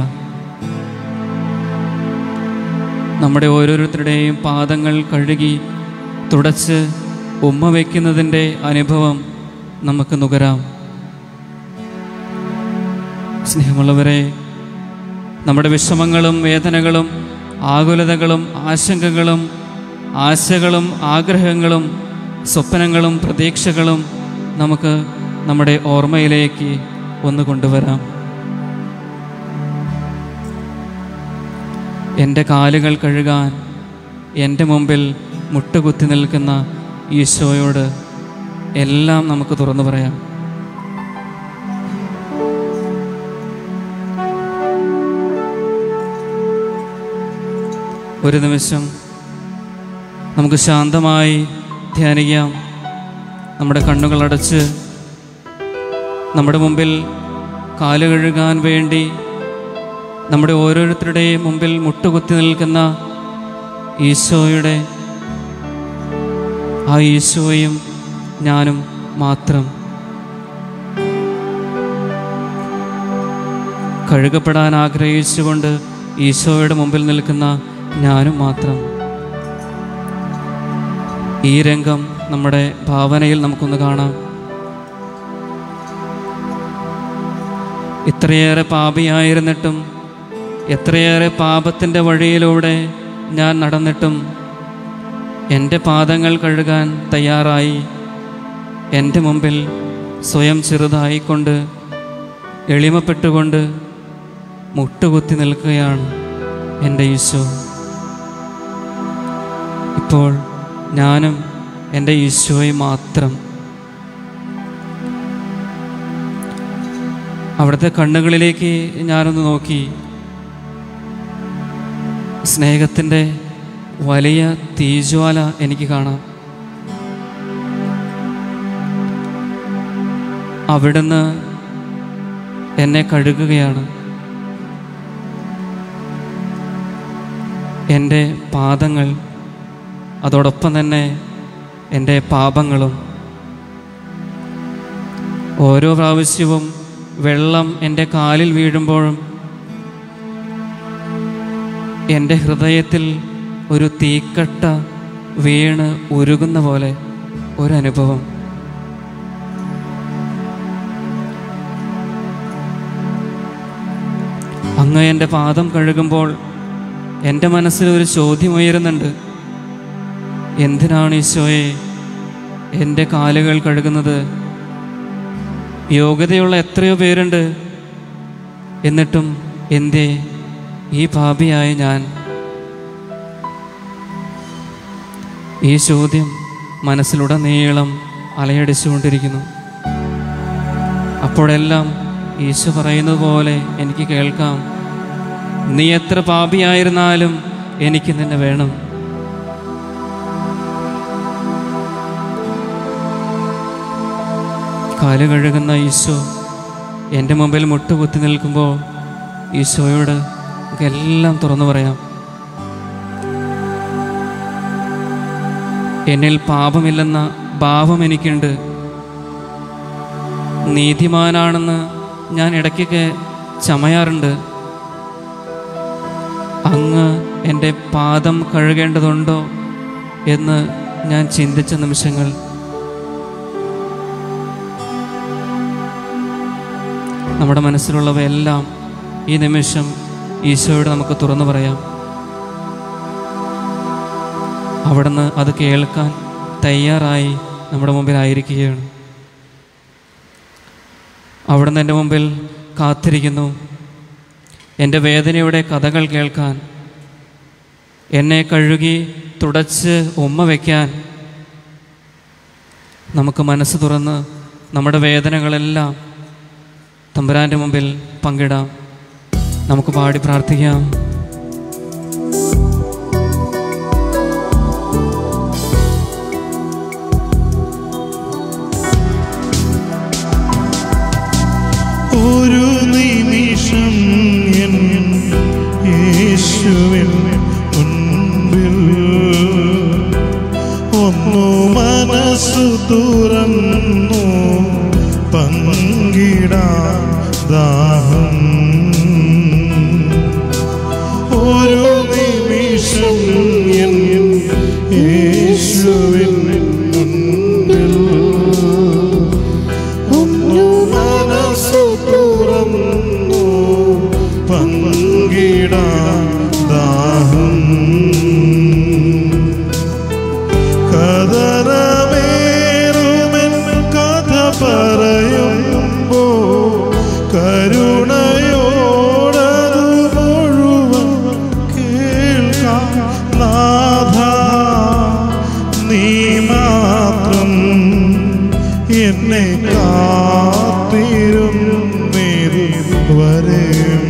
നമ്മുടെ ഓരോരുത്തരുടെയും പാദങ്ങൾ കഴുകി തുടച്ച് ഉമ്മ വയ്ക്കുന്നതിൻ്റെ അനുഭവം നമുക്ക് നുകരാം സ്നേഹമുള്ളവരെ നമ്മുടെ വിഷമങ്ങളും വേദനകളും ആകുലതകളും ആശങ്കകളും ആശകളും ആഗ്രഹങ്ങളും സ്വപ്നങ്ങളും പ്രതീക്ഷകളും നമുക്ക് നമ്മുടെ ഓർമ്മയിലേക്ക് ഒന്ന് കൊണ്ടുവരാം എൻ്റെ കാലുകൾ കഴുകാൻ എൻ്റെ മുമ്പിൽ മുട്ടുകുത്തി നിൽക്കുന്ന ഈശോയോട് എല്ലാം നമുക്ക് തുറന്നു പറയാം ഒരു നിമിഷം നമുക്ക് ശാന്തമായി ധ്യാനിക്കാം നമ്മുടെ കണ്ണുകളടച്ച് നമ്മുടെ മുമ്പിൽ കാല് കഴുകാൻ വേണ്ടി നമ്മുടെ ഓരോരുത്തരുടെയും മുമ്പിൽ മുട്ടുകുത്തി നിൽക്കുന്ന ഈശോയുടെ ആ ഈശോയും ഞാനും മാത്രം കഴുകപ്പെടാൻ ആഗ്രഹിച്ചുകൊണ്ട് ഈശോയുടെ മുമ്പിൽ നിൽക്കുന്ന ഞാനും മാത്രം ഈ രംഗം നമ്മുടെ ഭാവനയിൽ നമുക്കൊന്ന് കാണാം ഇത്രയേറെ പാപിയായിരുന്നിട്ടും എത്രയേറെ പാപത്തിൻ്റെ വഴിയിലൂടെ ഞാൻ നടന്നിട്ടും എൻ്റെ പാദങ്ങൾ കഴുകാൻ തയ്യാറായി എൻ്റെ മുമ്പിൽ സ്വയം ചെറുതായിക്കൊണ്ട് എളിമപ്പെട്ടുകൊണ്ട് മുട്ടുകുത്തി നിൽക്കുകയാണ് എൻ്റെ ഈശോ ഇപ്പോൾ ഞാനും എൻ്റെ ഈശോയും മാത്രം അവിടുത്തെ കണ്ണുകളിലേക്ക് ഞാനൊന്ന് നോക്കി സ്നേഹത്തിൻ്റെ വലിയ തീജ്വാല എനിക്ക് കാണാം അവിടുന്ന് എന്നെ കഴുകുകയാണ് എൻ്റെ പാദങ്ങൾ അതോടൊപ്പം തന്നെ എൻ്റെ പാപങ്ങളും ഓരോ പ്രാവശ്യവും വെള്ളം എൻ്റെ കാലിൽ വീഴുമ്പോഴും എൻ്റെ ഹൃദയത്തിൽ ഒരു തീക്കട്ട വീണ് ഉരുകുന്ന പോലെ ഒരനുഭവം അങ്ങ് എൻ്റെ പാദം കഴുകുമ്പോൾ എൻ്റെ മനസ്സിൽ ഒരു ചോദ്യം ഉയരുന്നുണ്ട് എന്തിനാണ് ഈശോയെ എൻ്റെ കാലുകൾ കഴുകുന്നത് യോഗ്യതയുള്ള എത്രയോ പേരുണ്ട് എന്നിട്ടും എന്തേ ഈ പാപിയായ ഞാൻ ഈ ചോദ്യം മനസ്സിലുടനീളം അലയടിച്ചുകൊണ്ടിരിക്കുന്നു അപ്പോഴെല്ലാം ഈശോ പറയുന്നത് പോലെ എനിക്ക് കേൾക്കാം നീ എത്ര പാപിയായിരുന്നാലും എനിക്ക് നിന്നെ വേണം കാല് കഴുകുന്ന ഈശോ എൻ്റെ മുമ്പിൽ മുട്ടുകുത്തി നിൽക്കുമ്പോൾ ഈശോയോട് എല്ലാം തുറന്നു പറയാം എന്നിൽ പാപമില്ലെന്ന ഭാവം എനിക്കുണ്ട് നീതിമാനാണെന്ന് ഞാൻ ഇടയ്ക്കൊക്കെ ചമയാറുണ്ട് അങ്ങ് എൻ്റെ പാദം കഴുകേണ്ടതുണ്ടോ എന്ന് ഞാൻ ചിന്തിച്ച നിമിഷങ്ങൾ നമ്മുടെ മനസ്സിലുള്ളവയെല്ലാം ഈ നിമിഷം ഈശോയോട് നമുക്ക് തുറന്നു പറയാം അവിടുന്ന് അത് കേൾക്കാൻ തയ്യാറായി നമ്മുടെ മുമ്പിലായിരിക്കുകയാണ് അവിടുന്ന് എൻ്റെ മുമ്പിൽ കാത്തിരിക്കുന്നു എൻ്റെ വേദനയുടെ കഥകൾ കേൾക്കാൻ എന്നെ കഴുകി തുടച്ച് ഉമ്മ വയ്ക്കാൻ നമുക്ക് മനസ്സ് തുറന്ന് നമ്മുടെ വേദനകളെല്ലാം തമ്പുരാൻ്റെ മുമ്പിൽ പങ്കിടാം നമുക്ക് പാടി പ്രാർത്ഥിക്കാം ഒരു നിമിഷം എൻ യേശുവിൻ മുൻപിൽ ഒന്നു മനസ്സു തുറന്നു പങ്കിടാ ദാഹം ഒരു നിമിഷം എൻ യേശുവിൻ മുൻപിൽ ഒന്നു മനസ്സു തുറന്നു പങ്കിടാ ദാഹം കഥനമേറുമെൻ കഥ പറയുമ്പോ കരുണയോടതു മുഴുവൻ കേൾക്കാം നാഥ നീ മാത്രം എന്നെ കാത്തിരുന്നേരി വരെയും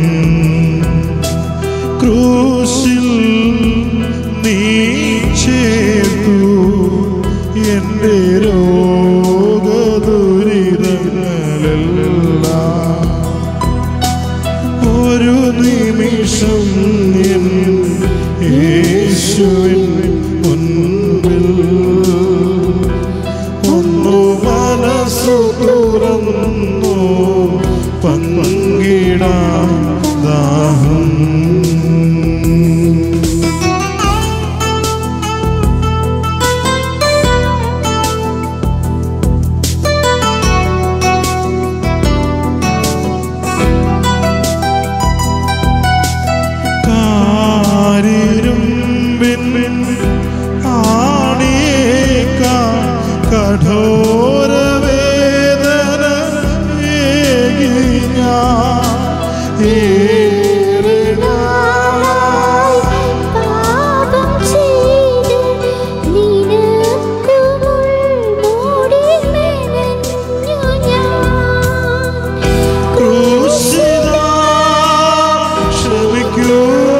ക്രൂശിൽ നീ ചേർത്തു എൻ്റെ രോഗദുരിതങ്ങളെല്ലാം ഒരു നിമിഷം എൻ യേശുവിൻ മുൻപിൽ ഒന്നു മനസ്സു തുറന്നു പങ്കിടാം ഏറെ നാളായി പാപം ചെയ്ത് നിനക്കു മുൾമൂടി മെനഞ്ഞു ഞാൻ ക്രൂശിതാ ക്ഷമിക്കൂ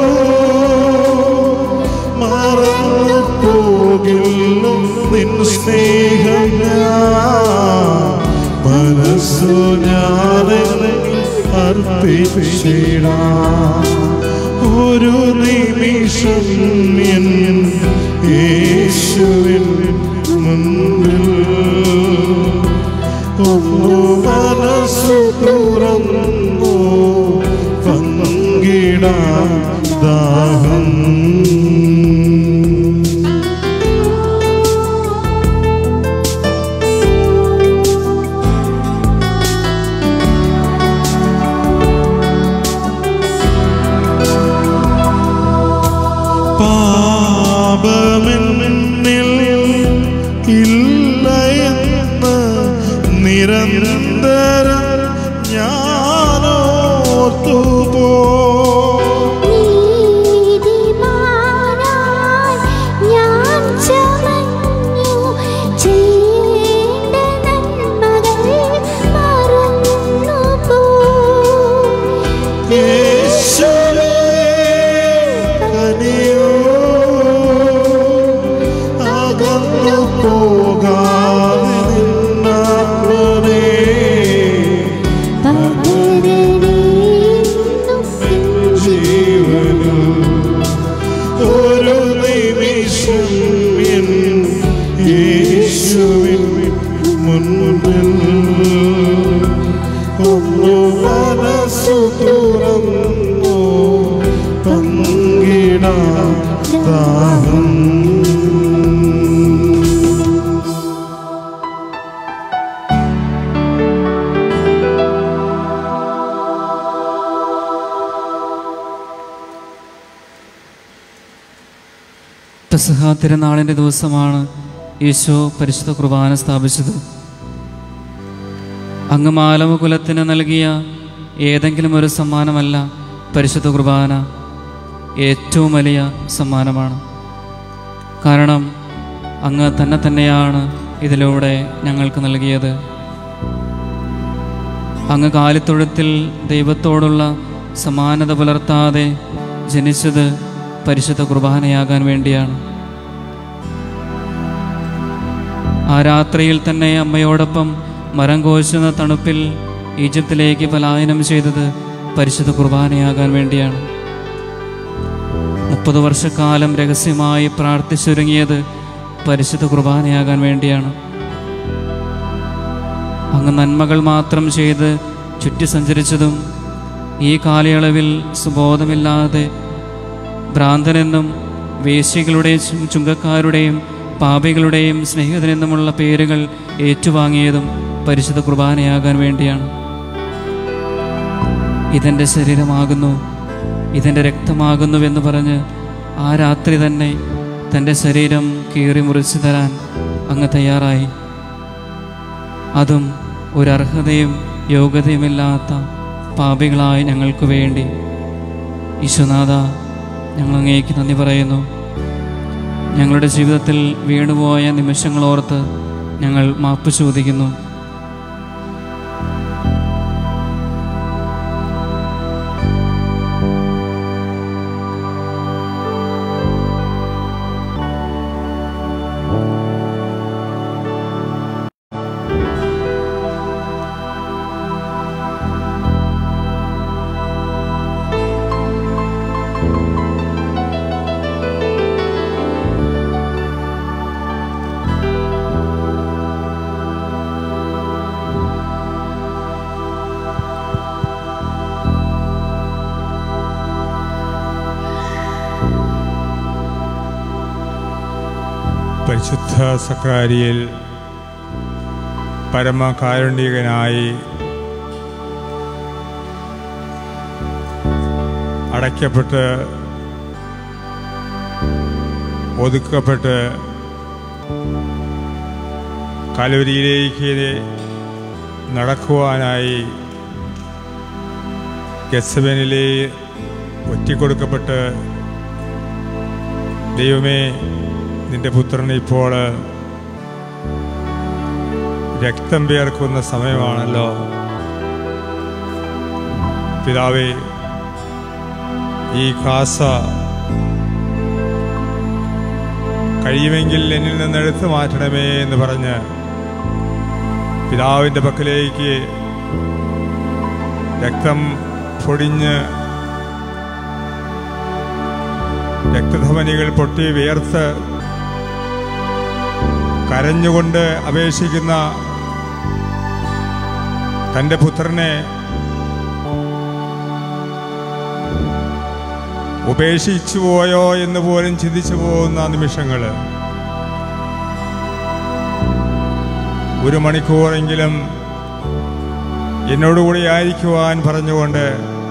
മറന്നു പോകില്ല നിൻ സ്നേഹം ഞാൻ മനസ്സു ഞാനെന്നെ അർപ്പിച്ചിടാം ഒരു നിമിഷം എൻ യേശുവിൻ മുൻപിൽ ഒന്നു മനസ്സു തുറന്നു പങ്കിടാൻ ദാഹം പാപമെന്നിൽ ഇല്ല എന്ന് നിരന്തരം ഞാനോർത്തുപോ നീതിമാനായി ഞാൻ ചമഞ്ഞു ചെയ്യേണ്ട നന്മകൾ മറന്നുപോയി യേശുവേ കനിയോ അകന്നു പോകാതെ നിന്നാത്മനേ ജീവനിൽ ഒരു നിമിഷം എൻ യേശുവിൻ മുൻപിൽ ഒന്നു മനസ്സു തുറന്നു പങ്കിടാൻ ദാഹം പെസഹ തിരുനാളിൻ്റെ ദിവസമാണ് ഈശോ പരിശുദ്ധ കുർബാന സ്ഥാപിച്ചത് അങ്ങ് മാലവ കുലത്തിന് നൽകിയ ഏതെങ്കിലും ഒരു സമ്മാനമല്ല പരിശുദ്ധ കുർബാന ഏറ്റവും വലിയ സമ്മാനമാണ് കാരണം അങ്ങ് തന്നെ തന്നെയാണ് ഇതിലൂടെ ഞങ്ങൾക്ക് നൽകിയത് അങ്ങ് കാലിത്തൊഴുത്തിൽ ദൈവത്തോടുള്ള സമാനത പുലർത്താതെ ജനിച്ചത് പരിശുദ്ധ കുർബാനയാകാൻ വേണ്ടിയാണ് ആ രാത്രിയിൽ തന്നെ അമ്മയോടൊപ്പം മരം കോശുന്ന തണുപ്പിൽ ഈജിപ്തിലേക്ക് പലായനം ചെയ്തത് പരിശുദ്ധ കുർബാനയാകാൻ വേണ്ടിയാണ് മുപ്പത് വർഷക്കാലം രഹസ്യമായി പ്രാർത്ഥിച്ചൊരുങ്ങിയത് പരിശുദ്ധ കുർബാനയാകാൻ വേണ്ടിയാണ് അങ്ങ് നന്മകൾ മാത്രം ചെയ്ത് ചുറ്റി സഞ്ചരിച്ചതും ഈ കാലയളവിൽ സുബോധമില്ലാതെ ഭ്രാന്തനെന്നും വേശ്യകളുടെയും ചു- ചുങ്കക്കാരുടെയും പാപികളുടെയും സ്നേഹിതനെന്നുമുള്ള പേരുകൾ ഏറ്റുവാങ്ങിയതും പരിശുദ്ധ കുർബാനയാകാൻ വേണ്ടിയാണ് ഇതെൻ്റെ ശരീരമാകുന്നു ഇതെൻ്റെ രക്തമാകുന്നുവെന്ന് പറഞ്ഞ് ആ രാത്രി തന്നെ തൻ്റെ ശരീരം കീറി മുറിച്ചു തരാൻ അങ്ങ് തയ്യാറായി അതും ഒരു അർഹതയും യോഗ്യതയുമില്ലാത്ത പാപികളായ ഞങ്ങൾക്ക് വേണ്ടി ഈശ്വനാഥ ഞങ്ങൾ അങ്ങേക്ക് നന്ദി പറയുന്നു ഞങ്ങളുടെ ജീവിതത്തിൽ വീണുപോയ നിമിഷങ്ങളോർത്ത് ഞങ്ങൾ മാപ്പ് ചോദിക്കുന്നു പരിശുദ്ധ സക്രാരിയിൽ പരമകാരുണികനായി അടയ്ക്കപ്പെട്ട് ഒതുക്കപ്പെട്ട് കലവരിയിലേക്ക് നടക്കുവാനായി ഗസബനിലെ ഒറ്റിക്കൊടുക്കപ്പെട്ട് ദൈവമേ നിന്റെ പുത്രന് ഇപ്പോൾ രക്തം വിയർക്കുന്ന സമയമാണല്ലോ പിതാവേ ഈ കാസ കഴിയുമെങ്കിൽ എന്നിൽ നിന്ന് എടുത്തു മാറ്റണമേ എന്ന് പറഞ്ഞ് പിതാവിൻ്റെ പക്കലേക്ക് രക്തം പൊടിഞ്ഞ് രക്തധമനികൾ പൊട്ടി വിയർത്ത് കരഞ്ഞുകൊണ്ട് അപേക്ഷിക്കുന്ന തൻ്റെ പുത്രനെ ഉപേക്ഷിച്ചു പോയോ എന്ന് പോലും ചിന്തിച്ചു പോകുന്ന നിമിഷങ്ങൾ ഒരു മണിക്കൂറെങ്കിലും എന്നോടുകൂടി ആയിരിക്കുവാൻ പറഞ്ഞുകൊണ്ട്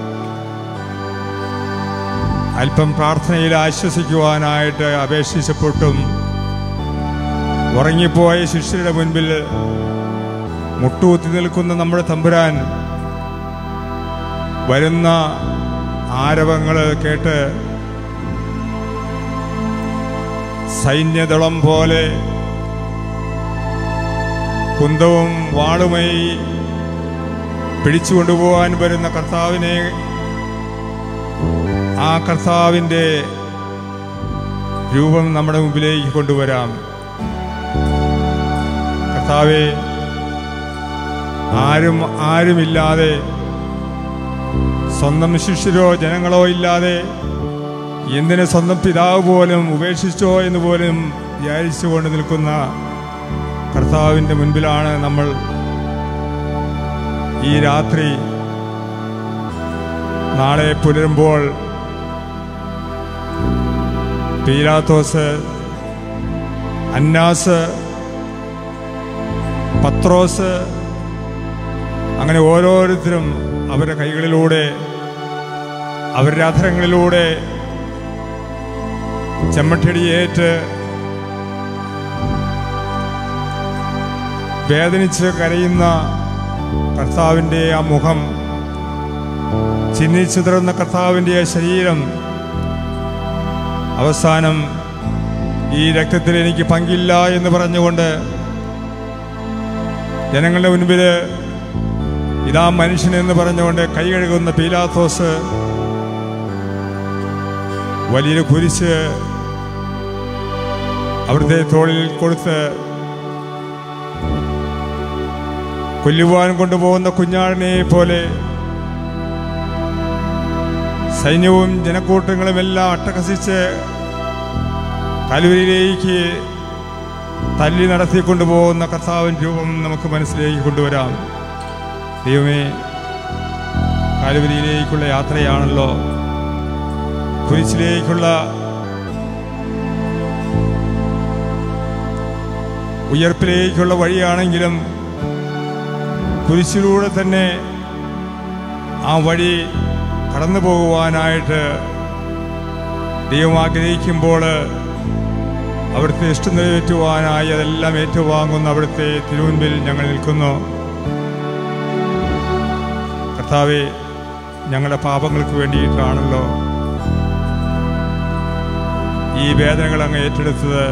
അല്പം പ്രാർത്ഥനയിൽ ആശ്വസിക്കുവാനായിട്ട് അപേക്ഷിച്ചപ്പെട്ടും ഉറങ്ങിപ്പോയ ശിഷ്യരുടെ മുൻപിൽ മുട്ടുകുത്തി നിൽക്കുന്ന നമ്മുടെ തമ്പുരാൻ വരുന്ന ആരവങ്ങൾ കേട്ട് സൈന്യദളം പോലെ കുന്തവും വാളുമായി പിടിച്ചുകൊണ്ടുപോകാൻ വരുന്ന കർത്താവിനെ ആ കർത്താവിൻ്റെ രൂപം നമ്മുടെ മുമ്പിലേക്ക് കൊണ്ടുവരാം കർത്താവെ ആരും ആരുമില്ലാതെ സ്വന്തം ശിഷ്യരോ ജനങ്ങളോ ഇല്ലാതെ എന്തിന് സ്വന്തം പിതാവ് പോലും ഉപേക്ഷിച്ചോ എന്ന് പോലും വിചാരിച്ചുകൊണ്ട് നിൽക്കുന്ന കർത്താവിൻ്റെ മുൻപിലാണ് നമ്മൾ ഈ രാത്രി നാളെ പുലരുമ്പോൾ പീലാത്തോസ് അന്നാസ് പത്രോസ് അങ്ങനെ ഓരോരുത്തരും അവരുടെ കൈകളിലൂടെ അവരുടെ അധരങ്ങളിലൂടെ ചെമ്മട്ടടിയേറ്റ് വേദനിച്ച് കരയുന്ന കർത്താവിൻ്റെ ആ മുഖം ചിന്നിച്ചിതറുന്ന കർത്താവിൻ്റെ ആ ശരീരം അവസാനം ഈ രക്തത്തിൽ എനിക്ക് പങ്കില്ല എന്ന് പറഞ്ഞുകൊണ്ട് ജനങ്ങളുടെ മുൻപിൽ ഇതാ മനുഷ്യനെന്ന് പറഞ്ഞുകൊണ്ട് കൈ കഴുകുന്ന പീലാത്തോസ് വലിയൊരു കുരിശ് അവിടുത്തെ തോളിൽ കൊടുത്ത് കൊല്ലുവാൻ കൊണ്ടുപോകുന്ന കുഞ്ഞാടിനെ പോലെ സൈന്യവും ജനക്കൂട്ടങ്ങളും എല്ലാം അട്ടഹസിച്ച് കലുവരിയിലേക്ക് തല്ലി നടത്തിക്കൊണ്ടുപോകുന്ന കർത്താവിൻ രൂപം നമുക്ക് മനസ്സിലേക്ക് കൊണ്ടുവരാം ദൈവമേ കാലുവരിയിലേക്കുള്ള യാത്രയാണല്ലോ കുരിശിലേക്കുള്ള ഉയർപ്പിലേക്കുള്ള വഴിയാണെങ്കിലും കുരിശിലൂടെ തന്നെ ആ വഴി കടന്നു പോകുവാനായിട്ട് ദൈവം ആഗ്രഹിക്കുമ്പോൾ അവിടുത്തെ ഇഷ്ടം നിറവേറ്റുവാനായി അതെല്ലാം ഏറ്റുവാങ്ങുന്ന അവിടുത്തെ തിരുമുൻപിൽ ഞങ്ങൾ നിൽക്കുന്നു കർത്താവെ ഞങ്ങളുടെ പാപങ്ങൾക്ക് വേണ്ടിയിട്ടാണല്ലോ ഈ വേദനകൾ അങ്ങ് ഏറ്റെടുത്തത്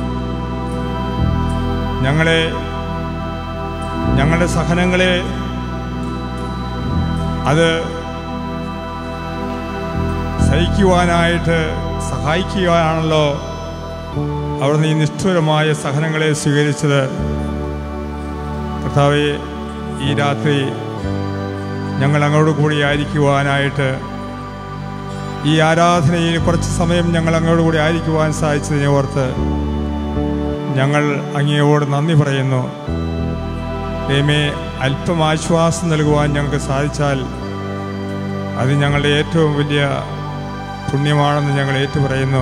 ഞങ്ങളെ ഞങ്ങളുടെ സഹനങ്ങളെ അത് സഹിക്കുവാനായിട്ട് സഹായിക്കുകയാണല്ലോ അവിടുന്ന് ഈ നിഷ്ഠുരമായ സഹനങ്ങളെ സ്വീകരിച്ചത് കർത്താവെ ഈ രാത്രി ഞങ്ങൾ അങ്ങോട്ട് കൂടി ആയിരിക്കുവാനായിട്ട് ഈ ആരാധനയിൽ കുറച്ച് സമയം ഞങ്ങൾ അങ്ങോട്ട് കൂടി ആയിരിക്കുവാൻ സാധിച്ചതിനെ ഓർത്ത് ഞങ്ങൾ അങ്ങയോട് നന്ദി പറയുന്നു ദൈവമേ അല്പം ആശ്വാസം നൽകുവാൻ ഞങ്ങൾക്ക് സാധിച്ചാൽ അത് ഞങ്ങളുടെ ഏറ്റവും വലിയ പുണ്യമാണെന്ന് ഞങ്ങൾ ഏറ്റുപറയുന്നു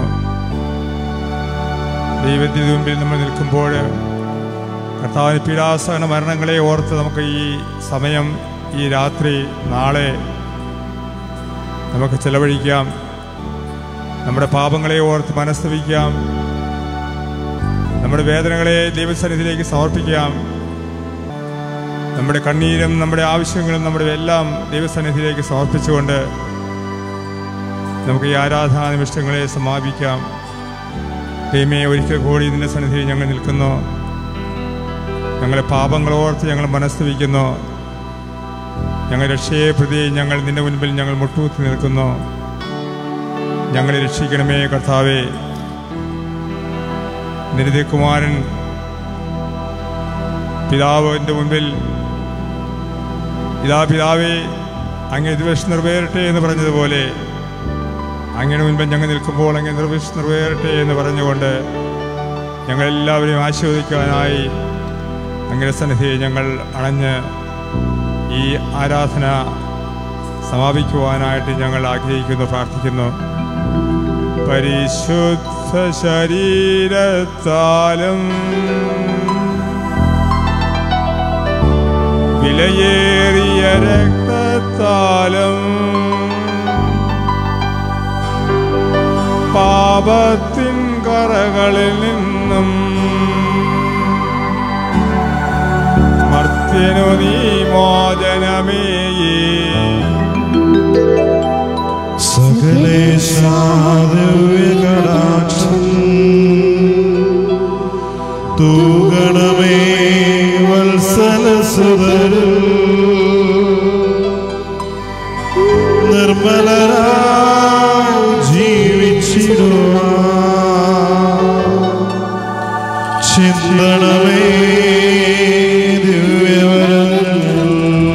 ദൈവത്തിന് മുമ്പിൽ നമ്മൾ നിൽക്കുമ്പോൾ കർത്താവിന് പീഡാസഹന മരണങ്ങളെ ഓർത്ത് നമുക്ക് ഈ സമയം ഈ രാത്രി നാളെ നമുക്ക് ചെലവഴിക്കാം നമ്മുടെ പാപങ്ങളെ ഓർത്ത് മനസ്തവിക്കാം നമ്മുടെ വേദനകളെ ദൈവസന്നിധിയിലേക്ക് സമർപ്പിക്കാം നമ്മുടെ കണ്ണീരും നമ്മുടെ ആവശ്യങ്ങളും നമ്മുടെ എല്ലാം ദൈവസന്നിധിയിലേക്ക് സമർപ്പിച്ചുകൊണ്ട് നമുക്ക് ഈ ആരാധനാ നിമിഷങ്ങളെ സമാപിക്കാം ദൈവമേ ഒരിക്കൽ കൂടി ഇതിൻ്റെ സന്നിധിയിൽ ഞങ്ങൾ നിൽക്കുന്നു ഞങ്ങളെ പാപങ്ങളോർത്ത് ഞങ്ങൾ മനസ്തുവിക്കുന്നു ഞങ്ങൾ രക്ഷയെ പ്രതി ഞങ്ങൾ നിന്റെ മുൻപിൽ ഞങ്ങൾ മുട്ടുകുത്തി നിൽക്കുന്നു ഞങ്ങളെ രക്ഷിക്കണമേ കർത്താവേ നിരതി കുമാരൻ പിതാവിൻ്റെ മുൻപിൽ ഇതാ പിതാവേ അങ്ങ് ദിവസം നിറവേറട്ടെ എന്ന് പറഞ്ഞതുപോലെ അങ്ങനെ മുൻപിൽ ഞങ്ങൾ നിൽക്കുമ്പോൾ അങ്ങ് നിർവിഷ് നിറവേറട്ടെ എന്ന് പറഞ്ഞുകൊണ്ട് ഞങ്ങളെല്ലാവരെയും ആശീർവദിക്കാനായി അങ്ങനെ സന്നിധിയെ ഞങ്ങൾ അണഞ്ഞ് ഈ ആരാധന സമാപിക്കുവാനായിട്ട് ഞങ്ങൾ ആഗ്രഹിക്കുന്നു പ്രാർത്ഥിക്കുന്നു പരിശുദ്ധ ശരീരത്താലും വിലയേറിയ രക്തത്താലും പാപത്തിൻ കറകളിൽ നിന്നും മർത്യനു നീ മോചനമേയേ സകലേശാദിവ്യകടാക്ഷം തൂകണമേ വത്സലസുതരിൽ നിർമ്മലരായി ജീവിച്ചിടുവാൻ ചിന്തണമേ ദിവ്യവരങ്ങൾ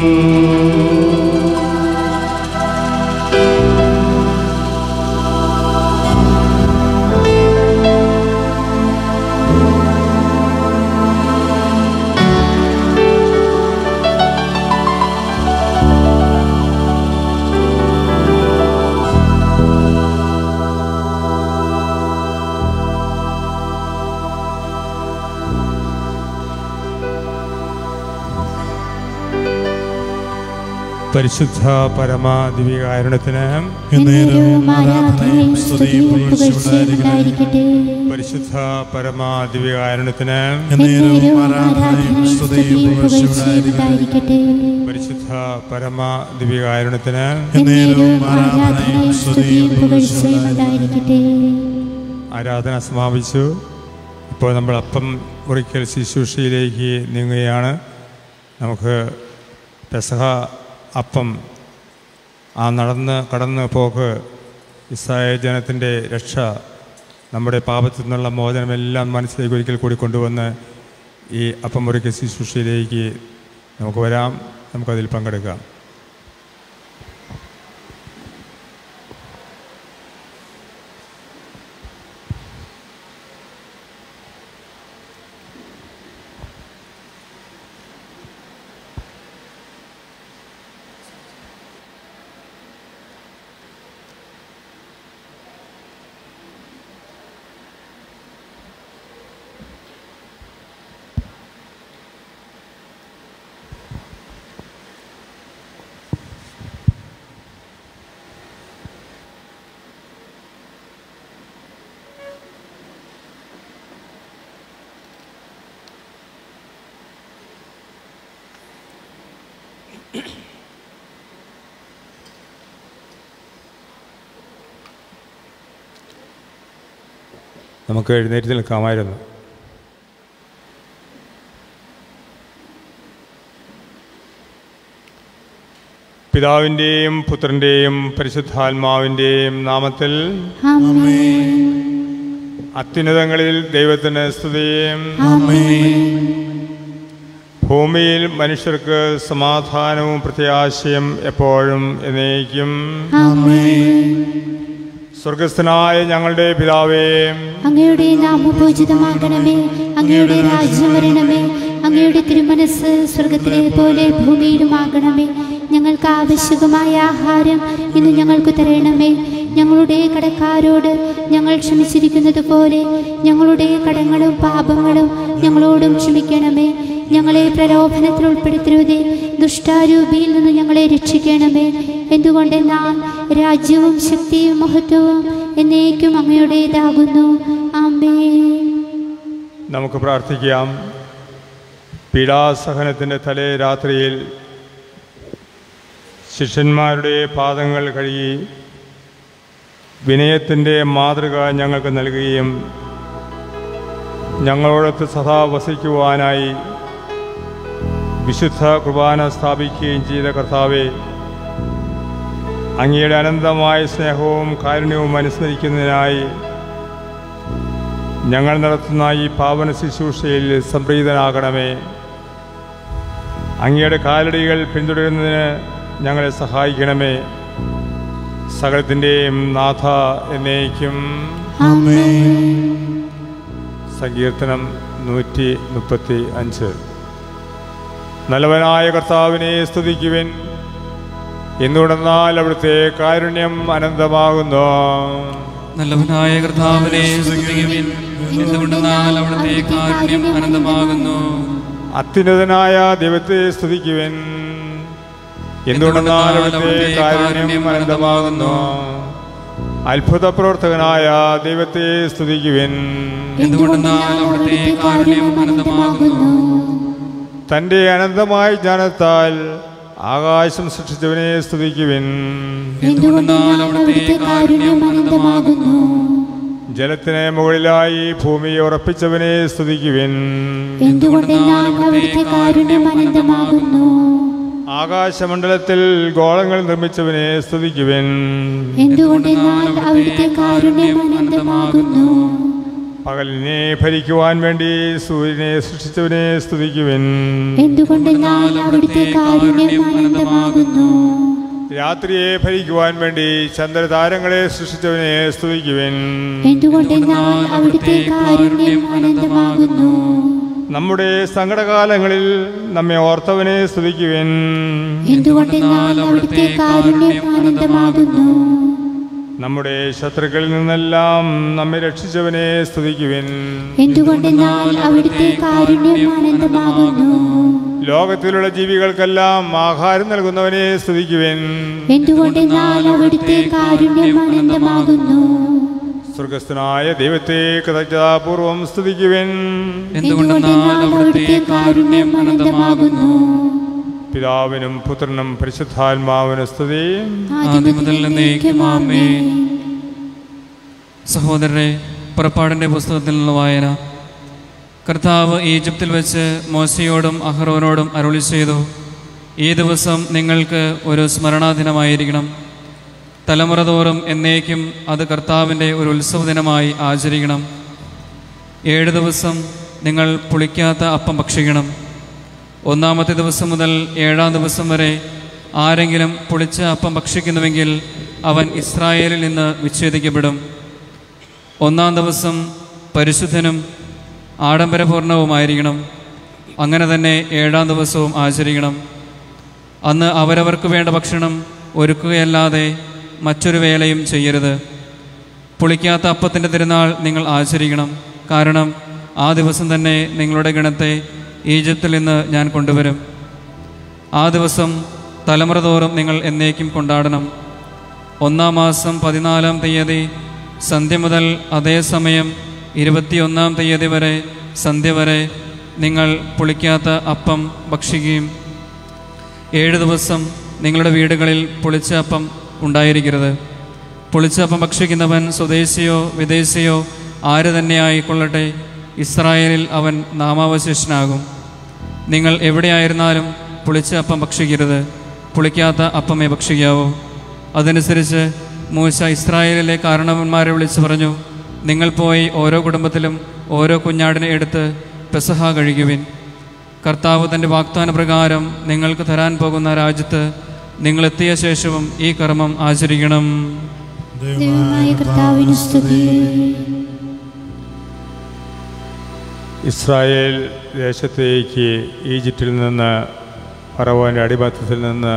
പരിശുദ്ധ പരമാ ദിവ്യകാരുണ്യത്തിന് എന്നേരവും ആരാധനയും സ്തുതിയും പുകഴ്ചയും ഉണ്ടായിരിക്കട്ടെ പരിശുദ്ധ പരമാ ദിവ്യകാരുണ്യത്തിന് എന്നേരവും ആരാധനയും സ്തുതിയും പുകഴ്ചയും ഉണ്ടായിരിക്കട്ടെ പരിശുദ്ധ പരമാ ദിവ്യകാരുണ്യത്തിന് എന്നേരവും ആരാധനയും സ്തുതിയും പുകഴ്ചയും ഉണ്ടായിരിക്കട്ടെ ആരാധന സമാപിച്ചു ഇപ്പോൾ നമ്മൾ അപ്പം മുറിക്കൽ ശുശ്രൂഷയിലേക്ക് നീങ്ങുകയാണ് നമുക്ക് പെസഹ അപ്പം ആ നടന്ന് കടന്ന് പോക്ക് ഇസ്രായേൽ ജനത്തിൻ്റെ രക്ഷ നമ്മുടെ പാപത്തിൽ നിന്നുള്ള മോചനമെല്ലാം മനസ്സിലേക്ക് ഒരിക്കൽ കൂടി കൊണ്ടുവന്ന് ഈ അപ്പം മുറിക്കൽ ശുശ്രൂഷയിലേക്ക് നമുക്ക് വരാം നമുക്കതിൽ പങ്കെടുക്കാം നമുക്ക് എഴുന്നേറ്റ് നിൽക്കാമായിരുന്നു പിതാവിൻ്റെയും പുത്രൻ്റെയും പരിശുദ്ധാത്മാവിൻ്റെയും നാമത്തിൽ ആമേൻ അത്യുന്നതങ്ങളിൽ ദൈവത്തിന് സ്തുതിയും ആമേൻ ഭൂമിയിൽ മനുഷ്യർക്ക് സമാധാനവും പ്രത്യാശയും എപ്പോഴും എന്നേക്കും ആമേൻ സ്വർഗസ്ഥനായ ഞങ്ങളുടെ പിതാവേ അങ്ങയുടെ നാമം പൂജിതമാകണമേ അങ്ങയുടെ രാജ്യം വരണമേ അങ്ങയുടെ തിരുമനസ് സ്വർഗത്തിലെ പോലെ ഭൂമിയിലുമാകണമേ ഞങ്ങൾക്ക് ആവശ്യകമായ ആഹാരം ഇന്ന് ഞങ്ങൾക്ക് തരണമേ ഞങ്ങളുടെ കടക്കാരോട് ഞങ്ങൾ ക്ഷമിച്ചിരിക്കുന്നത് പോലെ ഞങ്ങളുടെ കടങ്ങളും പാപങ്ങളും ഞങ്ങളോടും ക്ഷമിക്കണമേ ഞങ്ങളെ പ്രലോഭനത്തിൽ ഉൾപ്പെടുത്തരുതേ ദുഷ്ടാരൂപിയിൽ നിന്ന് ഞങ്ങളെ രക്ഷിക്കണമേ എന്തുകൊണ്ടെന്നാൽ രാജ്യവും ശക്തിയും മഹത്വവും എന്നേക്കും അങ്ങയുടേതാകുന്നു ആമേ നമുക്ക് പ്രാർത്ഥിക്കാം പീഡാസഹനത്തിൻ്റെ തലേ രാത്രിയിൽ ശിഷ്യന്മാരുടെ പാദങ്ങൾ കഴുകി വിനയത്തിൻ്റെ മാതൃക ഞങ്ങൾക്ക് നൽകുകയും ഞങ്ങളോടൊത്ത് സദാ വസിക്കുവാനായി വിശുദ്ധ കുർബാന സ്ഥാപിക്കുകയും ചെയ്ത കർത്താവെ അങ്ങയുടെ അനന്തമായ സ്നേഹവും കാരുണ്യവും അനുസ്മരിക്കുന്നതിനായി ഞങ്ങൾ നടത്തുന്ന ഈ പാവന ശുശ്രൂഷയിൽ സംപ്രീതനാകണമേ അങ്ങയുടെ കാലടികൾ പിന്തുടരുന്നതിന് ഞങ്ങളെ സഹായിക്കണമേ സകലത്തിൻ്റെയും നാഥ എന്നേക്കും സങ്കീർത്തനം നൂറ്റി മുപ്പത്തി അഞ്ച് നല്ലവനായ കർത്താവിനെ സ്തുതിക്കുവിൻ എന്തുകൊണ്ടെന്നാൽ അവിടുത്തെ കാരുണ്യം അനന്തമാകുന്നു നല്ലവനായ കർത്താവിനെ സ്തുതിക്കുവിൻ എന്തുകൊണ്ടെന്നാൽ അവിടുത്തെ കാരുണ്യം അനന്തമാകുന്നു അത്യുന്നതനായ ദൈവത്തെ സ്തുതിക്കുവിൻ എന്തുകൊണ്ടെന്നാൽ അവിടുത്തെ കാരുണ്യം അനന്തമാകുന്നു അത്ഭുത പ്രവർത്തകനായ ദൈവത്തെ സ്തുതിക്കുവിൻ എന്തുകൊണ്ടെന്നാൽ അവിടുത്തെ കാരുണ്യം അനന്തമാകുന്നു തൻ്റെ അനന്തമായ ജ്ഞാനത്താൽ ആകാശം സൃഷ്ടിച്ചവനെ സ്തുതിക്കുവിൻ എന്തുകൊണ്ടെന്നാൽ അവിടുത്തെ കാരുണ്യം അനന്തമാകുന്നു ജലത്തിന് മുകളിലായി ഭൂമിയെ ഉറപ്പിച്ചവനെ സ്തുതിക്കുവിൻ എന്തുകൊണ്ടെന്നാൽ അവിടുത്തെ കാരുണ്യം അനന്തമാകുന്നു ആകാശമണ്ഡലത്തിൽ ഗോളങ്ങൾ നിർമ്മിച്ചവനെ സ്തുതിക്കുവിൻ എന്തുകൊണ്ടെന്നാൽ അവിടുത്തെ കാരുണ്യം അനന്തമാകുന്നു പകലിനെ ഭരിക്കുവാൻ വേണ്ടി സൂര്യനെ സൃഷ്ടിച്ചവനെ സ്തുതിക്കുവിൻ എന്തുകൊണ്ടെന്നാൽ അവിടുത്തെ കാരുണ്യം അനന്തമാകുന്നു രാത്രിയെ ഭരിക്കുവാൻ വേണ്ടി ചന്ദ്രതാരങ്ങളെ സൃഷ്ടിച്ചവനെ സ്തുതിക്കുവിൻ എന്തുകൊണ്ടെന്നാൽ അവിടുത്തെ കാരുണ്യം അനന്തമാകുന്നു നമ്മുടെ സങ്കടകാലങ്ങളിൽ നമ്മെ ഓർത്തവനെ സ്തുതിക്കുവിൻ എന്തുകൊണ്ടെന്നാൽ അവിടുത്തെ കാരുണ്യം അനന്തമാകുന്നു നമ്മുടെ ശത്രുക്കളിൽ നിന്നെല്ലാം നമ്മെ രക്ഷിച്ചവനെ സ്തുതിക്കുവിൻ എന്തുകൊണ്ടെന്നാൽ അവിടുത്തെ കാരുണ്യം അനന്തമാകുന്നു ലോകത്തിലുള്ള ജീവികൾക്കെല്ലാം ആഹാരം നൽകുന്നവനെ സ്തുതിക്കുവിൻ എന്തുകൊണ്ടെന്നാൽ അവിടുത്തെ കാരുണ്യം അനന്തമാകുന്നു സ്വർഗസ്ഥനായ ദൈവത്തെ കൃതജ്ഞതാപൂർവം സ്തുതിക്കുവിൻ എന്തുകൊണ്ടെന്നാൽ അവിടുത്തെ കാരുണ്യം അനന്തമാകുന്നു പിതാവിനും പുത്രനും പരിശുദ്ധാത്മാവിനും സ്തുതി ആദ്യം മുതൽ എന്നേക്കും ആമേൻ. സഹോദരരെ പുറപ്പാടിൻ്റെ പുസ്തകത്തിൽ നിന്നുള്ള വായന കർത്താവ് ഈജിപ്തിൽ വെച്ച് മോശയോടും അഹ്റോനോടും അരുളി ചെയ്തു ഈ ദിവസം നിങ്ങൾക്ക് ഒരു സ്മരണാദിനമായിരിക്കണം തലമുറ തോറും എന്നേക്കും അത് കർത്താവിൻ്റെ ഒരു ഉത്സവ ദിനമായി ആചരിക്കണം ഏഴ് ദിവസം നിങ്ങൾ പുളിക്കാത്ത അപ്പം ഭക്ഷിക്കണം ഒന്നാമത്തെ ദിവസം മുതൽ ഏഴാം ദിവസം വരെ ആരെങ്കിലും പുളിച്ച അപ്പം ഭക്ഷിക്കുന്നുവെങ്കിൽ അവൻ ഇസ്രായേലിൽ നിന്ന് വിച്ഛേദിക്കപ്പെടും ഒന്നാം ദിവസം പരിശുദ്ധനും ആഡംബരപൂർണവുമായിരിക്കണം അങ്ങനെ തന്നെ ഏഴാം ദിവസവും ആചരിക്കണം അന്ന് അവരവർക്ക് വേണ്ട ഭക്ഷണം ഒരുക്കുകയല്ലാതെ മറ്റൊരു വേലയും ചെയ്യരുത് പുളിക്കാത്ത അപ്പത്തിൻ്റെ തിരുനാൾ നിങ്ങൾ ആചരിക്കണം കാരണം ആ ദിവസം തന്നെ നിങ്ങളുടെ ഗണത്തെ ഈജിപ്തിൽ നിന്ന് ഞാൻ കൊണ്ടുവരും ആ ദിവസം തലമുറ തോറും നിങ്ങൾ എന്നേക്കും കൊണ്ടാടണം ഒന്നാം മാസം പതിനാലാം തീയതി സന്ധ്യ മുതൽ അതേ സമയം ഇരുപത്തിയൊന്നാം തീയതി വരെ സന്ധ്യ വരെ നിങ്ങൾ പുളിക്കാത്ത അപ്പം ഭക്ഷിക്കുകയും ഏഴ് ദിവസം നിങ്ങളുടെ വീടുകളിൽ പുളിച്ച അപ്പം ഉണ്ടായിരിക്കരുത് പുളിച്ച അപ്പം ഭക്ഷിക്കുന്നവൻ സ്വദേശിയോ വിദേശിയോ ആര് തന്നെയായിക്കൊള്ളട്ടെ ഇസ്രായേലിൽ അവൻ നാമാവശേഷനാകും നിങ്ങൾ എവിടെയായിരുന്നാലും പുളിച്ച അപ്പം ഭക്ഷിക്കരുത് പുളിക്കാത്ത അപ്പമേ ഭക്ഷിക്കാവൂ അതനുസരിച്ച് മൂശ ഇസ്രായേലിലെ കാരണവന്മാരെ വിളിച്ചു പറഞ്ഞു നിങ്ങൾ പോയി ഓരോ കുടുംബത്തിലും ഓരോ കുഞ്ഞാടിനെ എടുത്ത് പെസഹ കഴിക്കുവിൻ കർത്താവ് തൻ്റെ വാഗ്ദാന പ്രകാരം നിങ്ങൾക്ക് തരാൻ പോകുന്ന രാജ്യത്ത് നിങ്ങൾ എത്തിയ ശേഷവും ഈ കർമ്മം ആചരിക്കണം ദൈവമായ കർത്താവിന് സ്തുതി ഇസ്രായേൽ ദേശത്തേക്ക് ഈജിപ്തിൽ നിന്ന് ഫറവോൻ്റെ അടിമത്തത്തിൽ നിന്ന്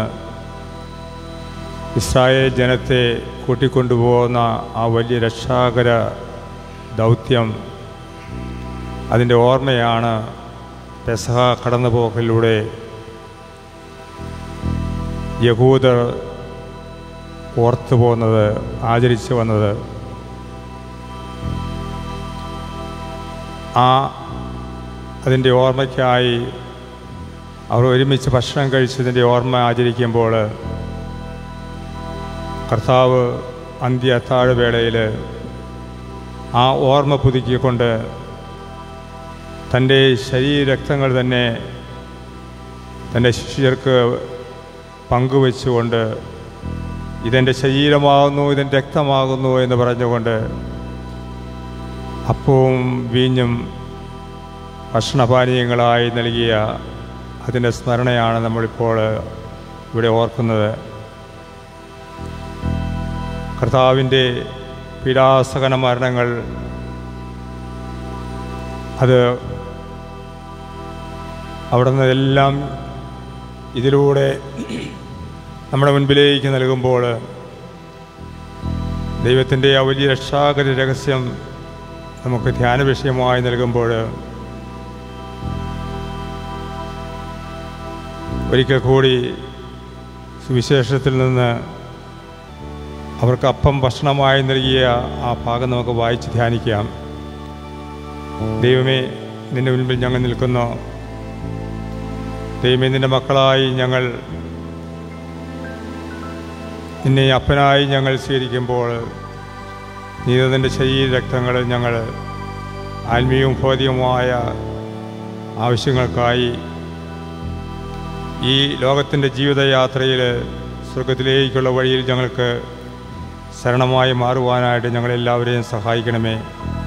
ഇസ്രായേൽ ജനത്തെ കൂട്ടിക്കൊണ്ടുപോകുന്ന ആ വലിയ രക്ഷാകര ദൗത്യം അതിൻ്റെ ഓർമ്മയാണ് പെസഹ കടന്നുപോകലിലൂടെ യഹൂദർ ഓർത്തു പോകുന്നത് ആചരിച്ചു വന്നത് ആ അതിൻ്റെ ഓർമ്മയ്ക്കായി അവർ ഒരുമിച്ച് ഭക്ഷണം കഴിച്ചതിൻ്റെ ഓർമ്മ ആചരിക്കുമ്പോൾ കർത്താവ് അന്ത്യ അത്താഴവേളയിൽ ആ ഓർമ്മ പുതുക്കിക്കൊണ്ട് തൻ്റെ ശരീരരക്തങ്ങൾ തന്നെ തൻ്റെ ശിഷ്യർക്ക് പങ്കുവെച്ചുകൊണ്ട് ഇതെൻ്റെ ശരീരമാകുന്നു ഇതെൻ്റെ രക്തമാകുന്നു എന്ന് പറഞ്ഞുകൊണ്ട് അപ്പവും വീഞ്ഞും ഭക്ഷണപാനീയങ്ങളായി നൽകിയ അതിൻ്റെ സ്മരണയാണ് നമ്മളിപ്പോൾ ഇവിടെ ഓർക്കുന്നത് കർത്താവിൻ്റെ പീഡാസകന മരണങ്ങൾ അത് അവിടെ നിന്നെല്ലാം ഇതിലൂടെ നമ്മുടെ മുൻപിലേക്ക് നൽകുമ്പോൾ ദൈവത്തിൻ്റെ ആ വലിയ രക്ഷാകര രഹസ്യം നമുക്ക് ധ്യാന വിഷയമായി നൽകുമ്പോൾ ഒരിക്കൽ കൂടി സുവിശേഷത്തിൽ നിന്ന് അവർക്ക് അപ്പം ഭക്ഷണമായി നൽകിയ ആ ഭാഗം നമുക്ക് വായിച്ച് ധ്യാനിക്കാം ദൈവമേ നിന്റെ മുൻപിൽ ഞങ്ങൾ നിൽക്കുന്നു ദൈവമേ നിന്റെ മക്കളായി ഞങ്ങൾ നിന്നെ അപ്പനായി ഞങ്ങൾ സ്വീകരിക്കുമ്പോൾ നീ നിന്റെ ശരീര രക്തങ്ങൾ ഞങ്ങൾ ആത്മീയവും ഭൗതികവുമായ ആവശ്യങ്ങൾക്കായി ഈ ലോകത്തിൻ്റെ ജീവിതയാത്രയിൽ സ്വർഗത്തിലേക്കുള്ള വഴിയിൽ ഞങ്ങൾക്ക് ശരണമായി മാറുവാനായിട്ട് ഞങ്ങളെല്ലാവരെയും സഹായിക്കണമേ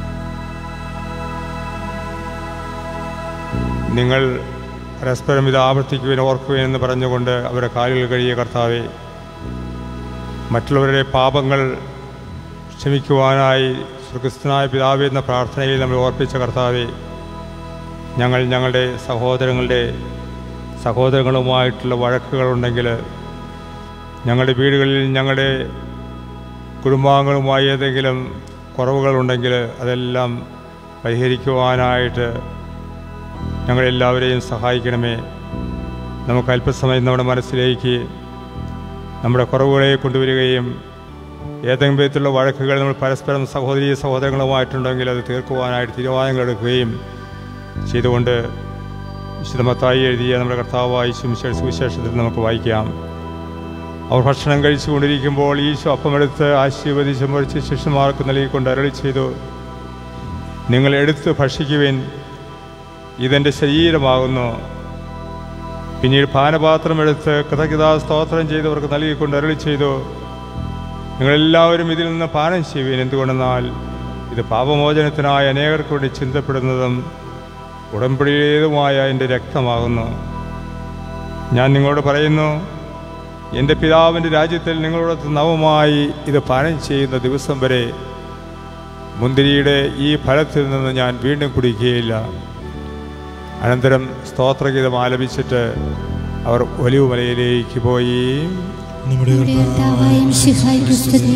നിങ്ങൾ പരസ്പരം ഇത് ആവർത്തിക്കുവാൻ ഓർക്കുവാൻ എന്ന് പറഞ്ഞുകൊണ്ട് അവരുടെ കാലുകൾ കഴിയ കർത്താവെ മറ്റുള്ളവരുടെ പാപങ്ങൾ ക്ഷമിക്കുവാനായി സ്വർഗസ്ഥനായ പിതാവേ എന്ന പ്രാർത്ഥനയിൽ നമ്മൾ ഓർപ്പിച്ച കർത്താവെ ഞങ്ങൾ ഞങ്ങളുടെ സഹോദരങ്ങളുടെ സഹോദരങ്ങളുമായിട്ടുള്ള വഴക്കുകളുണ്ടെങ്കിൽ ഞങ്ങളുടെ വീടുകളിൽ ഞങ്ങളുടെ കുടുംബാംഗങ്ങളുമായി ഏതെങ്കിലും കുറവുകളുണ്ടെങ്കിൽ അതെല്ലാം പരിഹരിക്കുവാനായിട്ട് ഞങ്ങളെല്ലാവരെയും സഹായിക്കണമേ നമുക്ക് അല്പസമയം നമ്മുടെ മനസ്സിലേക്ക് നമ്മുടെ കുറവുകളെ കൊണ്ടുവരികയും ഏതെങ്കിലും വിധത്തിലുള്ള വഴക്കുകൾ നമ്മൾ പരസ്പരം സഹോദരി സഹോദരങ്ങളുമായിട്ടുണ്ടെങ്കിൽ അത് തീർക്കുവാനായിട്ട് തീരുമാനങ്ങൾ എടുക്കുകയും ചെയ്തുകൊണ്ട് വിശുദ്ധമത്തായി എഴുതിയ നമ്മുടെ കർത്താവായി സുവിശേഷ സുവിശേഷത്തിൽ നമുക്ക് വായിക്കാം അവർ ഭക്ഷണം കഴിച്ചുകൊണ്ടിരിക്കുമ്പോൾ ഈശോ അപ്പമെടുത്ത് ആശീർവദിച്ച് മുറിച്ച് ശിഷ്യന്മാർക്ക് നൽകിക്കൊണ്ട് അരളി ചെയ്തു നിങ്ങൾ എടുത്ത് ഭക്ഷിക്കുവിൻ ഇതെൻ്റെ ശരീരമാകുന്നു പിന്നീട് പാനപാത്രം എടുത്ത് കൃതജ്ഞതാ സ്തോത്രം ചെയ്തവർക്ക് നൽകിക്കൊണ്ട് അരളി ചെയ്തു നിങ്ങളെല്ലാവരും ഇതിൽ നിന്ന് പാനം ചെയ്യുവിൻ എന്തുകൊണ്ടെന്നാൽ ഇത് പാപമോചനത്തിനായ അനേകർക്ക് വേണ്ടി ചിന്തപ്പെടുന്നതും ഉടമ്പടിയിലേതുമായ എൻ്റെ രക്തമാകുന്നു ഞാൻ നിങ്ങളോട് പറയുന്നു എൻ്റെ പിതാവിൻ്റെ രാജ്യത്തിൽ നിങ്ങളോട് നവമായി ഇത് പാനം ചെയ്യുന്ന ദിവസം വരെ മുന്തിരിയുടെ ഈ ഫലത്തിൽ നിന്ന് ഞാൻ വീണ്ടും കുടിക്കുകയില്ല അനന്തരം സ്തോത്രഗീതം ആലപിച്ചിട്ട് അവർ ഒലിവുമലയിലേക്ക് പോയി നമ്മുടെ നമ്മുടെ കർത്താവായ മിശിഹായ്ക്ക് സ്തുതി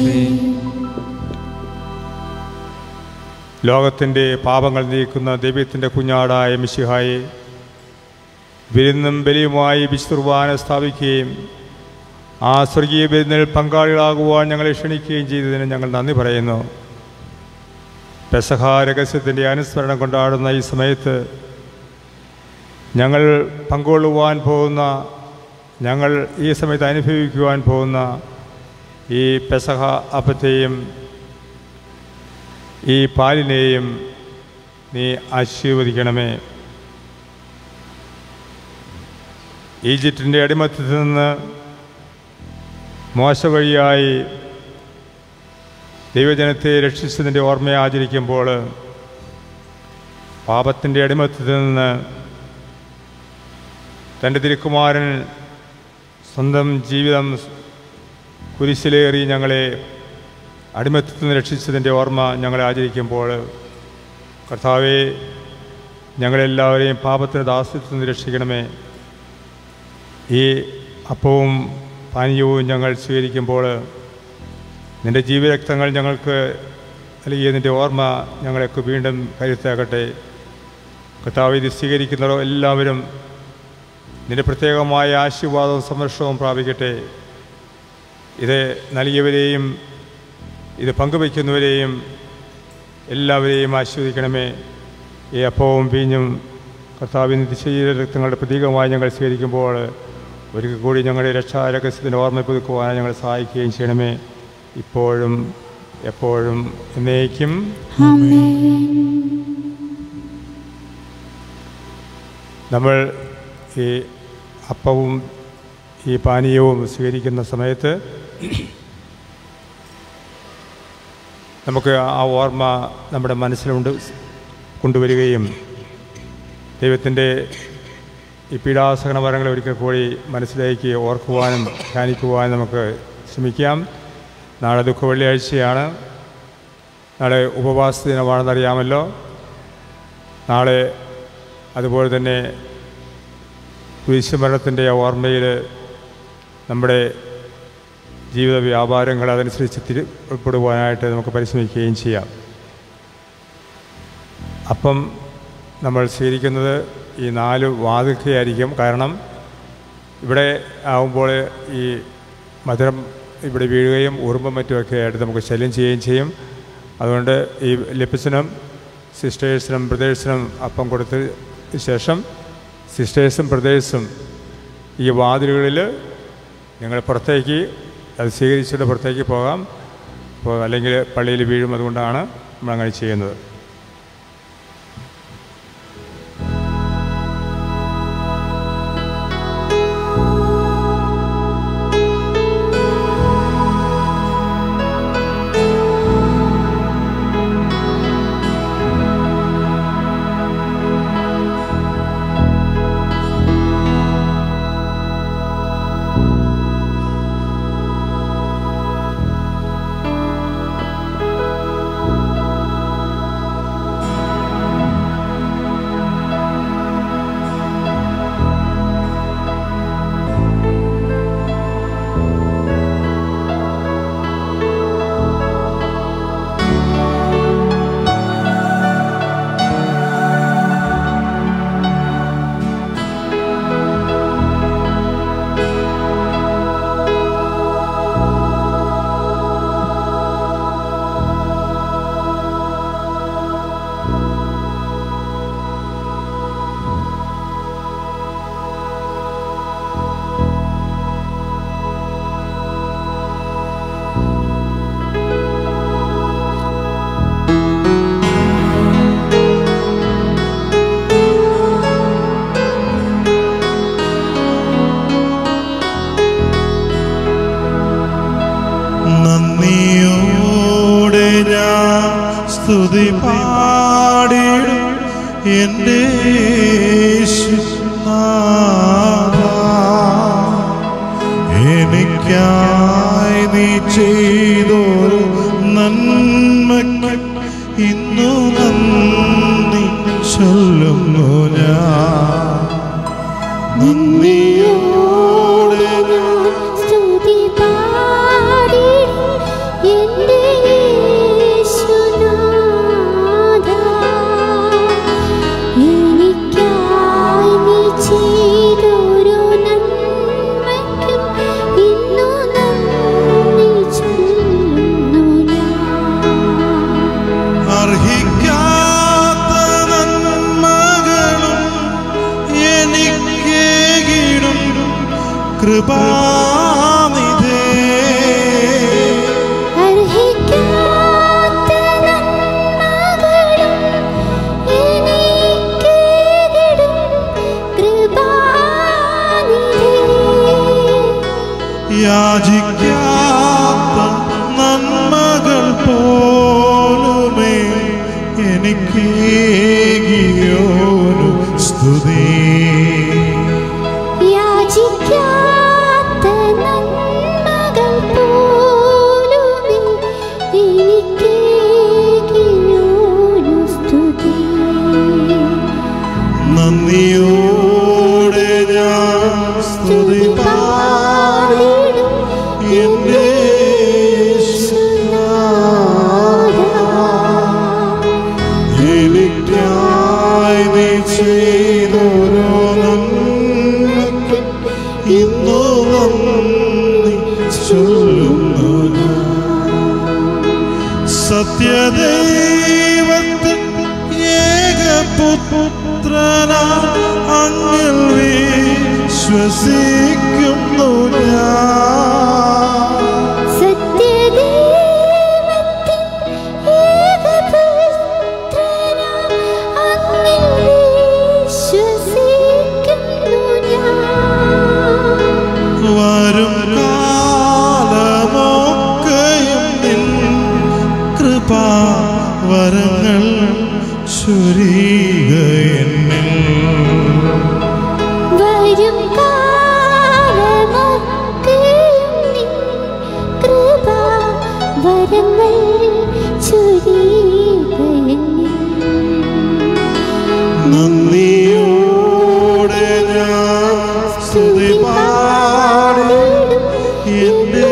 ലോകത്തിൻ്റെ പാപങ്ങൾ നീക്കുന്ന ദൈവത്തിൻ്റെ കുഞ്ഞാടായ മിശിഹായെ വിരുന്നും ബലിയുമായി വിശുർവാന സ്ഥാപിക്കുകയും ആ സ്വർഗീയ വിരുന്നിൽ പങ്കാളികളാകുവാൻ ഞങ്ങളെ ക്ഷണിക്കുകയും ചെയ്തതിന് ഞങ്ങൾ നന്ദി പറയുന്നു പെസഹ രഹസ്യത്തിൻ്റെ അനുസ്മരണം കൊണ്ടാടുന്ന ഈ സമയത്ത് ഞങ്ങൾ പങ്കുകൊള്ളുവാൻ പോകുന്ന ഞങ്ങൾ ഈ സമയത്ത് അനുഭവിക്കുവാൻ പോകുന്ന ഈ പെസഹ അപ്പത്തെയും ഈ പാലിനെയും നീ ആശീർവദിക്കണമേ ഈജിപ്തിൻ്റെ അടിമത്തത്തിൽ നിന്ന് മോശ വഴിയായി ദൈവജനത്തെ രക്ഷിച്ചതിൻ്റെ ഓർമ്മയെ ആചരിക്കുമ്പോൾ പാപത്തിൻ്റെ അടിമത്തത്തിൽ നിന്ന് തൻ്റെ തിരുക്കുമാരൻ സ്വന്തം ജീവിതം കുരിശിലേറി ഞങ്ങളെ അടിമത്തത്തിൽ നിന്ന് രക്ഷിച്ചതിൻ്റെ ഓർമ്മ ഞങ്ങളെ ആചരിക്കുമ്പോൾ കർത്താവെ ഞങ്ങളെല്ലാവരെയും പാപത്തിന് ദാസ്യത്തിൽ നിന്ന് രക്ഷിക്കണമേ ഈ അപ്പവും പാനീയവും ഞങ്ങൾ സ്വീകരിക്കുമ്പോൾ നിൻ്റെ ജീവരക്തങ്ങൾ ഞങ്ങൾക്ക് നൽകിയതിൻ്റെ ഓർമ്മ ഞങ്ങളെയൊക്കെ വീണ്ടും കരുത്താക്കട്ടെ കർത്താവ് ഇത് സ്വീകരിക്കുന്നവരോ എല്ലാവരും നിന്റെ പ്രത്യേകമായ ആശീർവാദവും സംരക്ഷണവും പ്രാപിക്കട്ടെ ഇത് നൽകിയവരെയും ഇത് പങ്കുവയ്ക്കുന്നവരെയും എല്ലാവരെയും ആസ്വദിക്കണമേ ഈ അപ്പവും വീഞ്ഞും കർത്താവിന് നിശ്ചയ രക്തങ്ങളുടെ പ്രതീകമായി ഞങ്ങൾ സ്വീകരിക്കുമ്പോൾ ഒരിക്കൽ കൂടി ഞങ്ങളുടെ രക്ഷാരഹസ്യത്തിൻ്റെ ഓർമ്മ പുതുക്കുവാൻ ഞങ്ങൾ സഹായിക്കുകയും ചെയ്യണമേ ഇപ്പോഴും എപ്പോഴും എന്നേക്കും ആമേൻ നമ്മൾ ഈ അപ്പവും ഈ പാനീയവും സ്വീകരിക്കുന്ന സമയത്ത് നമുക്ക് ആ ഓർമ്മ നമ്മുടെ മനസ്സിലുണ്ട് കൊണ്ടുവരികയും ദൈവത്തിൻ്റെ ഈ പീഡാസഹന മരങ്ങളെ ഒരിക്കൽ കൂടി മനസ്സിലേക്ക് ഓർക്കുവാനും ധ്യാനിക്കുവാനും നമുക്ക് ശ്രമിക്കാം നാളെ ദുഃഖ വെള്ളിയാഴ്ചയാണ് നാളെ ഉപവാസ ദിനമാണെന്നറിയാമല്ലോ നാളെ അതുപോലെ തന്നെ കുരിശുമരണത്തിൻ്റെ ഓർമ്മയിൽ നമ്മുടെ ജീവിത വ്യാപാരങ്ങൾ അതനുസരിച്ച് തിരി ഉൾപ്പെടുവാനായിട്ട് നമുക്ക് പരിശ്രമിക്കുകയും ചെയ്യാം അപ്പം നമ്മൾ സ്വീകരിക്കുന്നത് ഈ നാല് വാതിൽക്കയായിരിക്കും കാരണം ഇവിടെ ആകുമ്പോൾ ഈ മധുരം ഇവിടെ വീഴുകയും ഉറുമ്പും മറ്റുമൊക്കെ ആയിട്ട് നമുക്ക് ശല്യം ചെയ്യുകയും ചെയ്യും അതുകൊണ്ട് ഈ ലപ്പിസിനും സിസ്റ്റേഴ്സിനും ബ്രദേഴ്സിനും അപ്പം കൊടുത്ത ശേഷം സിസ്റ്റേഴ്സും ബ്രദേഴ്സും ഈ വാതിലുകളിൽ നിങ്ങൾ പുറത്തേക്ക് അത് സ്വീകരിച്ചിട്ട് പുറത്തേക്ക് പോകാം അപ്പോൾ അല്ലെങ്കിൽ പള്ളിയിൽ വീഴും അതുകൊണ്ടാണ് നമ്മൾ അങ്ങനെ ചെയ്യുന്നത് നന്ദിയോടെ ഞാൻ സ്തുതി പാടിടും എൻ്റെ യേശുനാഥാ. എനിക്കായി നീ ചെയ്തൊരു നന്മയ്ക്ക് ഇന്നു നന്ദി ചൊല്ലുന്നു ഞാൻ നന്ദിയോടെ ഞാൻ സ്തുതി പാടിടും എൻ്റെ യേശുനാഥാ. എനിക്കായി നീ ചെയ്തൊരു നന്മയ്ക്കും ഇന്നു നന്ദി ചൊല്ലുന്നു ഞാൻ. അർഹിക്കാത്ത നന്മകളും എനിക്കേകിടും കൃപാനിധേ അർഹിക്കാത്ത നന്മകളും എനിക്കേകിടും കൃപാനിധി. യാചിക്കാത്ത നന്മകൾ പോലുമേ എനിക്കേകിയോരു സ്തുതി യാചിക്കാത്ത നന്മകൾ പോലുമേ എനിക്കേകിയോരു സ്തുതി. നന്ദിയോടെ ഞാൻ സ്തുതി പാടിടും എൻ്റെ എനിക്കായി നീ ചെയ്തൊരു നന്മയ്ക്ക് ഇന്നു നന്ദി ചൊല്ലുന്നു ഞാൻ. സത്യദൈവത്തിൽ ഏകപുത്ര പുത്രനാ അങ്ങിൽ വിശ്വസിക്കുന്നു ഞാൻ സത്യദൈവത്തിൻ ഏകപുത്രനാം അങ്ങിൽ വിശ്വസിക്കുന്നു ഞാൻ. വരും കാലമൊക്കെയും നിൻ കൃപാ വരങ്ങൾ ചൊരിയുക എന്നിൽ വരും കാലമൊക്കെയും നിൻ കൃപാവരങ്ങൾ ചൊരിയുക എന്നിൽ. നന്ദിയോടെ ഞാൻ സ്തുതി പാടിടും എൻ്റെ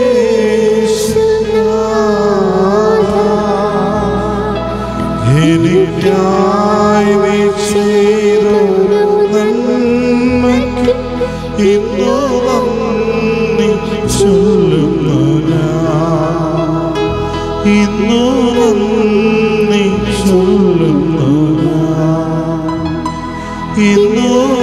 എനിക്കായി നീ ചെയ്തൊരു നന്മയ്ക്ക് ഇന്നു നന്ദി ചൊല്ലുന്നു ഞാൻ ഇന്നു നന്ദി ചൊല്ലുന്നു ഞാൻ ഇന്നു